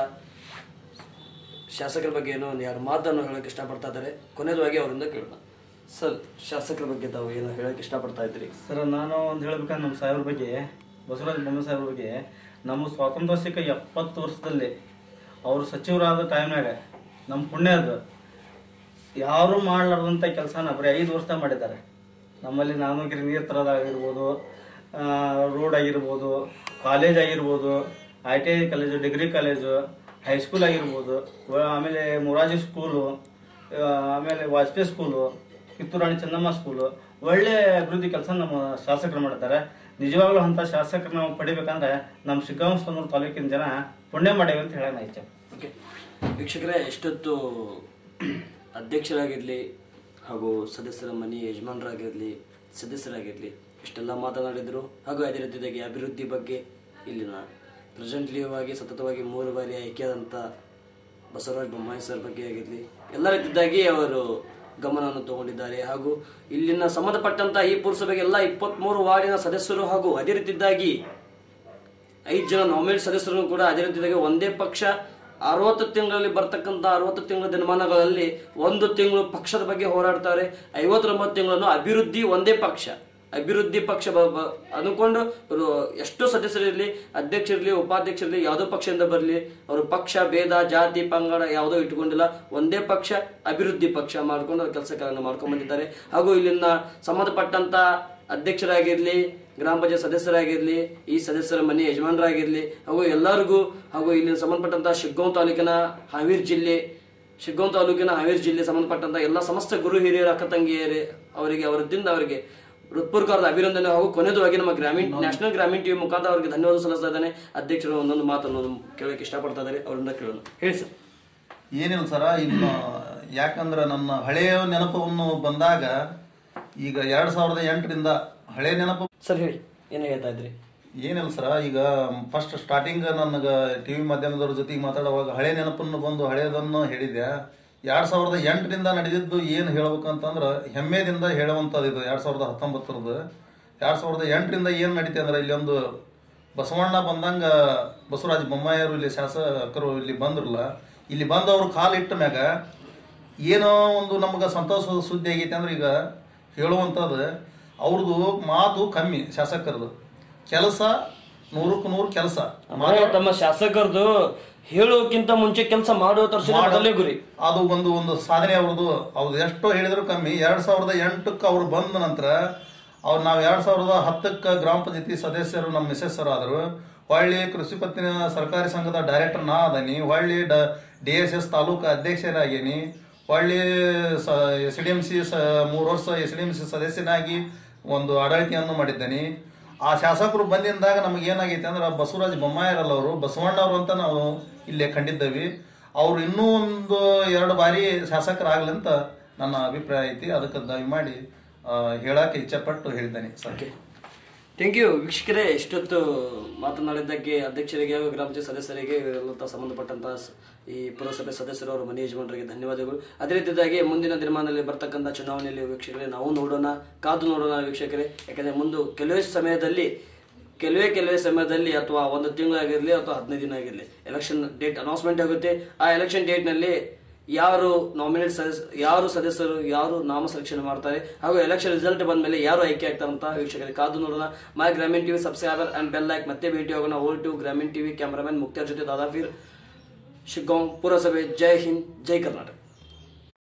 ಶಾಸಕರ ಬಗ್ಗೆ ಏನೋ ಒಂದು ಎರಡು ಮಾತನ್ನು ಹೇಳಕ್ಕೆ ಇಷ್ಟಪಡ್ತಾ ಇದ್ದಾರೆ ಕೊನೆಯದಾಗಿ ಅವರಿಂದ ಕೇಳೋಣ ಸರ್ ಶಾಸಕರ ಬಗ್ಗೆ ತಾವು ಏನು ಹೇಳಕ್ಕೆ ಇಷ್ಟಪಡ್ತಾ ಇದ್ರಿ ಸರ್ ನಾನು ಒಂದು ಹೇಳ್ಬೇಕಂದ್ರೆ ನಮ್ಮ ಸಾಹೇಬ್ರ ಬಗ್ಗೆ ಬಸವರಾಜ ಬೊಮ್ಮಾಯಿ ಸಾಹೇಬ್ರ ಬಗ್ಗೆ ನಮ್ಮ ಸ್ವಾತಂತ್ರ್ಯ ಸಿಕ್ಕ ಎಪ್ಪತ್ತು ವರ್ಷದಲ್ಲಿ ಅವರು ಸಚಿವರಾದ ಟೈಮ್ನಾಗ ನಮ್ಮ ಪುಣ್ಯ ಅದು ಯಾರು ಮಾಡಲಾರ್ದಂಥ ಕೆಲಸನ ಬರೀ ಐದು ವರ್ಷದಾಗ ಮಾಡಿದ್ದಾರೆ ನಮ್ಮಲ್ಲಿ ನಾನೂಗಿರಿ ನೀರು ತರೋದಾಗಿರ್ಬೋದು ರೋಡ್ ಆಗಿರ್ಬೋದು ಕಾಲೇಜ್ ಆಗಿರ್ಬೋದು I T I college degree college high school ಆಗಿರ್ಬೋದು ವ- ಆಮೇಲೆ ಮೊರಾಜಿ ಸ್ಕೂಲು ಆ, ಆಮೇಲೆ ವಾಜಪೇಯಿ ಸ್ಕೂಲು ಕಿತ್ತೂರಾಣಿ ಚೆನ್ನಮ್ಮ ಸ್ಕೂಲು ಒಳ್ಳೆ ಅಭಿವೃದ್ಧಿ ಕೆಲಸ ನಮ್ಮ ಶಾಸಕರು ಮಾಡ್ತಾರೆ ನಿಜವಾಗ್ಲೂ ಅಂಥ ಶಾಸಕರು ನಾವು ಪಡಿಬೇಕಂದ್ರೆ ನಮ್ಮ ಶಿಗ್ಗಾಂವ್ ತಾಲೂಕಿನ ಜನ ಪುಣ್ಯ ಮಾಡೇವಿ ಅಂತ ಹೇಳೋಣ ಇಚ್ಛೆ ಓಕೆ ವೀಕ್ಷಕರೇ ಎಷ್ಟೊತ್ತು ಅಧ್ಯಕ್ಷರಾಗಿರಲಿ ಹಾಗೂ ಸದಸ್ಯರ ಮನೆ ಯಜಮಾನರಾಗಿರಲಿ ಸದಸ್ಯರಾಗಿರಲಿ ಇಷ್ಟೆಲ್ಲ ಮಾತನಾಡಿದರು ಹಾಗೂ ಅದೇ ರೀತಿಯಾಗಿ ಅಭಿವೃದ್ಧಿ ಬಗ್ಗೆ ಇಲ್ಲಿನ ಪ್ರೆಸೆಂಟ್ಲಿಯಾಗಿ ಸತತವಾಗಿ ಮೂರು ಬಾರಿ ಆಯ್ಕೆಯಾದಂಥ ಬಸವರಾಜ ಬೊಮ್ಮಾಯಿ ಸರ್ ಬಗ್ಗೆ ಆಗಿರಲಿ ಎಲ್ಲ ರೀತಿಯಾಗಿ ಅವರು ಗಮನವನ್ನು ತಗೊಂಡಿದ್ದಾರೆ ಹಾಗೂ ಇಲ್ಲಿನ ಸಂಬಂಧಪಟ್ಟಂತ ಈ ಪುರಸಭೆಗೆ ಎಲ್ಲ ಇಪ್ಪತ್ತ್ಮೂರು ವಾರ್ಡಿನ ಸದಸ್ಯರು ಹಾಗೂ ಅದೇ ರೀತಿಯಾಗಿ ಐದು ಜನ ನಾಮಿನೇಟ್ ಸದಸ್ಯರು ಕೂಡ ಅದೇ ರೀತಿಯಾಗಿ ಒಂದೇ ಪಕ್ಷ ಅರವತ್ತು ತಿಂಗಳಲ್ಲಿ ಬರ್ತಕ್ಕಂಥ ಅರವತ್ತು ತಿಂಗಳ ದಿನಮಾನಗಳಲ್ಲಿ ಒಂದು ತಿಂಗಳು ಪಕ್ಷದ ಬಗ್ಗೆ ಹೋರಾಡ್ತಾರೆ ಐವತ್ತೊಂಬತ್ತು ತಿಂಗಳನ್ನು ಅಭಿವೃದ್ಧಿ ಒಂದೇ ಪಕ್ಷ ಅಭಿವೃದ್ಧಿ ಪಕ್ಷ ಬ- ಬ- ಅನ್ಕೊಂಡು ಅವರು ಎಷ್ಟೋ ಸದಸ್ಯರಿರಲಿ ಅಧ್ಯಕ್ಷರಿರಲಿ ಉಪಾಧ್ಯಕ್ಷರಿರಲಿ ಯಾವುದೋ ಪಕ್ಷದಿಂದ ಬರಲಿ ಅವರು ಪಕ್ಷ ಭೇದ ಜಾತಿ ಪಂಗಡ ಯಾವುದೋ ಇಟ್ಕೊಂಡಿಲ್ಲ ಒಂದೇ ಪಕ್ಷ ಅಭಿವೃದ್ಧಿ ಪಕ್ಷ ಮಾಡ್ಕೊಂಡು ಅವ್ರ ಕೆಲಸ ಕಾರ್ಯಗಳನ್ನು ಮಾಡ್ಕೊಂಡು ಬಂದಿದ್ದಾರೆ ಹಾಗೂ ಇಲ್ಲಿನ ಸಂಬಂಧಪಟ್ಟಂತ ಅಧ್ಯಕ್ಷರಾಗಿರ್ಲಿ ಗ್ರಾಮ ಪಂಚಾಯತ್ ಸದಸ್ಯರಾಗಿರ್ಲಿ ಈ ಸದಸ್ಯರ ಮನೆ ಯಜಮಾನರಾಗಿರ್ಲಿ ಹಾಗೂ ಎಲ್ಲರಿಗೂ ಹಾಗೂ ಇಲ್ಲಿನ ಸಂಬಂಧಪಟ್ಟಂತ ಶಿಗ್ಗಾಂವ್ ತಾಲೂಕಿನ ಹಾವೇರಿ ಜಿಲ್ಲೆ ಶಿಗ್ಗಾಂವ್ ತಾಲೂಕಿನ ಹಾವೇರಿ ಜಿಲ್ಲೆ ಸಂಬಂಧಪಟ್ಟಂತ ಎಲ್ಲ ಸಮಸ್ತ ಗುರು ಹಿರಿಯರ ಅಕ್ಕ ತಂಗಿಯರೇ ಅವರಿಗೆ ಅವರದಿಂದ ಅವರಿಗೆ ಹೃತ್ಪೂರ್ವಕವಾದ ಅಭಿನಂದನೆ ಹಾಗೂ ಕೊನೆಯದಾಗಿ ನಮ್ಮ ಗ್ರಾಮೀಣ ನ್ಯಾಷನಲ್ ಗ್ರಾಮೀಣ ಟಿವಿ ಮುಖಾಂತರ ಅವರಿಗೆ ಧನ್ಯವಾದ ಸಲ್ಲಿಸ್ತಾ ಇದ್ದಾನೆ ಅಧ್ಯಕ್ಷರು ಒಂದೊಂದು ಮಾತನ್ನು ಕೇಳಕ್ಕೆ ಇಷ್ಟಪಡ್ತಾ ಇದ್ದಾರೆ ಅವರಿಂದ ಕೇಳೋಣ ಹೇಳಿ ಸರ್ ಏನಿಲ್ಲ ಸರ ಇನ್ನು ಯಾಕಂದ್ರೆ ನನ್ನ ಹಳೆಯ ನೆನಪವನ್ನು ಬಂದಾಗ ಈಗ ಎರಡ್ ಸಾವಿರದ ಎಂಟರಿಂದ ಹಳೆ ನೆನಪು ಸರ್ ಹೇಳಿ ಏನು ಹೇಳ್ತಾ ಇದ್ರಿ ಏನಿಲ್ಲ ಸರ ಈಗ ಫಸ್ಟ್ ಸ್ಟಾರ್ಟಿಂಗ್ ನನಗೆ ಟಿವಿ ಮಾಧ್ಯಮದವ್ರ ಜೊತೆಗೆ ಮಾತಾಡುವಾಗ ಹಳೆ ನೆನಪನ್ನು ಬಂದು ಹಳೆಯದನ್ನು ಹೇಳಿದೆ ಎರಡ್ ಸಾವಿರದ ಎಂಟರಿಂದ ನಡೆದಿದ್ದು ಏನು ಹೇಳ್ಬೇಕಂತಂದ್ರೆ ಹೆಮ್ಮೆದಿಂದ ಹೇಳುವಂಥದ್ದು ಇದು ಎರಡ್ ಸಾವಿರದ ಹತ್ತೊಂಬತ್ತರದ್ದು ಎರಡ್ ಸಾವಿರದ ಎಂಟರಿಂದ ಏನು ನಡೀತೆ ಅಂದ್ರೆ ಇಲ್ಲಿ ಒಂದು ಬಸವಣ್ಣ ಬಂದಂಗ ಬಸವರಾಜ ಬೊಮ್ಮಾಯಿಯವರು ಇಲ್ಲಿ ಶಾಸಕರು ಇಲ್ಲಿ ಬಂದ್ರಲ್ಲ ಇಲ್ಲಿ ಬಂದು ಅವ್ರು ಕಾಲು ಇಟ್ಟ ಮ್ಯಾಗ ಏನೋ ಒಂದು ನಮ್ಗೆ ಸಂತೋಷದ ಸುದ್ದಿ ಆಗೈತೆ ಅಂದ್ರೆ ಈಗ ಹೇಳುವಂಥದ್ದು ಅವ್ರದ್ದು ಮಾತು ಕಮ್ಮಿ ಶಾಸಕರದು ಕೆಲಸ ನೂರಕ್ಕೆ ನೂರು ಕೆಲಸ ಅಂದ್ರೆ ತಮ್ಮ ಶಾಸಕರದು ಹೇಳೋಕ್ಕಿಂತ ಮುಂಚೆ ಕೆಲಸ ಮಾಡೋ ತರ್ಸಿದ ಮೊದಲೇ ಗುರಿ ಅದು ಒಂದು ಒಂದು ಸಾಧನೆ ಅವ್ರದ್ದು ಅವ್ರು ಎಷ್ಟೋ ಹೇಳಿದ್ರು ಕಮ್ಮಿ ಎರಡ್ ಸಾವಿರದ ಎಂಟಕ್ಕೆ ಅವ್ರು ಬಂದ ನಂತರ ಅವ್ರು ನಾವು ಎರಡ್ ಸಾವಿರದ ಹತ್ತಕ್ಕೆ ಗ್ರಾಮ ಪಂಚಾಯತಿ ಸದಸ್ಯರು ನಮ್ಮ ಮಿಸೆಸ್ ಆದರು ಹೊಳ್ಳಿ ಕೃಷಿ ಪತ್ತಿನ ಸರ್ಕಾರಿ ಸಂಘದ ಡೈರೆಕ್ಟರ್ ನಾ ಅದನಿ ಹೊಳ್ಳಿ ಡ ಡಿ ಎಸ್ ಎಸ್ ತಾಲೂಕು ಅಧ್ಯಕ್ಷರಾಗೀನಿ ಹೊಳ್ಳಿ ಎಸ್ ಡಿ ಎಂ ಸಿ ಮೂರು ವರ್ಷ ಎಸ್ ಡಿ ಎಂ ಸಿ ಸದಸ್ಯನಾಗಿ ಒಂದು ಆಡಳಿತೆಯನ್ನು ಮಾಡಿದ್ದೇನೆ ಆ ಶಾಸಕರು ಬಂದಿಂದಾಗ ನಮಗೆ ಏನಾಗೈತೆ ಅಂದ್ರೆ ಬಸವರಾಜ ಬೊಮ್ಮಾಯಿರಲ್ಲ ಅವರು ಬಸವಣ್ಣವರು ಅಂತ ನಾವು ಇಲ್ಲೇ ಕಂಡಿದ್ದೇವೆ ಅವ್ರು ಇನ್ನೂ ಒಂದು ಎರಡು ಬಾರಿ ಶಾಸಕರಾಗ್ಲಿ ಅಂತ ನನ್ನ ಅಭಿಪ್ರಾಯ ಐತಿ ಅದಕ್ಕೆ ದಯಮಾಡಿ ಆ, ಹೇಳಕ್ಕೆ ಇಚ್ಛೆಪಟ್ಟು ಹೇಳಿದ್ದೇನೆ ಸರ್ ಥ್ಯಾಂಕ್ ಯು ವೀಕ್ಷಕರೇ ಇಷ್ಟೊತ್ತು ಮಾತನಾಡಿದ್ದಕ್ಕೆ ಅಧ್ಯಕ್ಷರಿಗೆ ಹಾಗೂ ಗ್ರಾಮ ಪಂಚಾಯತ್ ಸದಸ್ಯರಿಗೆ ಇವರೆಲ್ಲ ಸಂಬಂಧಪಟ್ಟಂತಹ ಸ- ಈ ಪುರಸಭೆ ಸದಸ್ಯರು ಅವರ ಮನೆ ಯಜಮಾನರಿಗೆ ಧನ್ಯವಾದಗಳು ಅದೇ ರೀತಿಯಾಗಿ ಮುಂದಿನ ದಿನಮಾನದಲ್ಲಿ ಬರ್ತಕ್ಕಂಥ ಚುನಾವಣೆಯಲ್ಲಿ ವೀಕ್ಷಕರೇ ನಾವು ನೋಡೋಣ ಕಾದು ನೋಡೋಣ ವೀಕ್ಷಕರೇ ಯಾಕಂದ್ರೆ ಮುಂದೆ ಕೆಲವೇ ಸಮಯದಲ್ಲಿ ಕೆಲವೇ ಕೆಲವೇ ಸಮಯದಲ್ಲಿ ಅಥವಾ ಒಂದು ತಿಂಗಳಾಗಿರಲಿ ಅಥವಾ ಹದಿನೈದು ದಿನ ಆಗಿರಲಿ ಎಲೆಕ್ಷನ್ ಡೇಟ್ ಅನೌನ್ಸ್ಮೆಂಟ್ ಆಗುತ್ತೆ ಆ ಎಲೆಕ್ಷನ್ ಡೇಟ್ನಲ್ಲಿ ಯಾರು ನಾಮಿನೇಟ್ ಸದಸ್ಯ ಯಾರು ಸದಸ್ಯರು ಯಾರು ನಾಮ ಸೆಲೆಕ್ಷನ್ ಮಾಡ್ತಾರೆ ಹಾಗೂ ಎಲೆಕ್ಷನ್ ರಿಸಲ್ಟ್ ಬಂದ ಮೇಲೆ ಯಾರು ಆಯ್ಕೆ ಆಗ್ತಾರೆ ಅಂತ ವೀಕ್ಷಕರಿಗೆ ಕಾದು ನೋಡೋಣ my Grameen TV subscriber and bell like ಮತ್ತೆ ಭೇಟಿ ಹೋಗೋಣ all to Grameen TV cameraman Muktiyar ಜೊತೆ ದಾದಾಫೀರ್ ಶಿಗ್ಗಾಂವ್ ಪುರಸಭೆ ಜೈ ಹಿಂದ್ ಜೈ ಕರ್ನಾಟಕ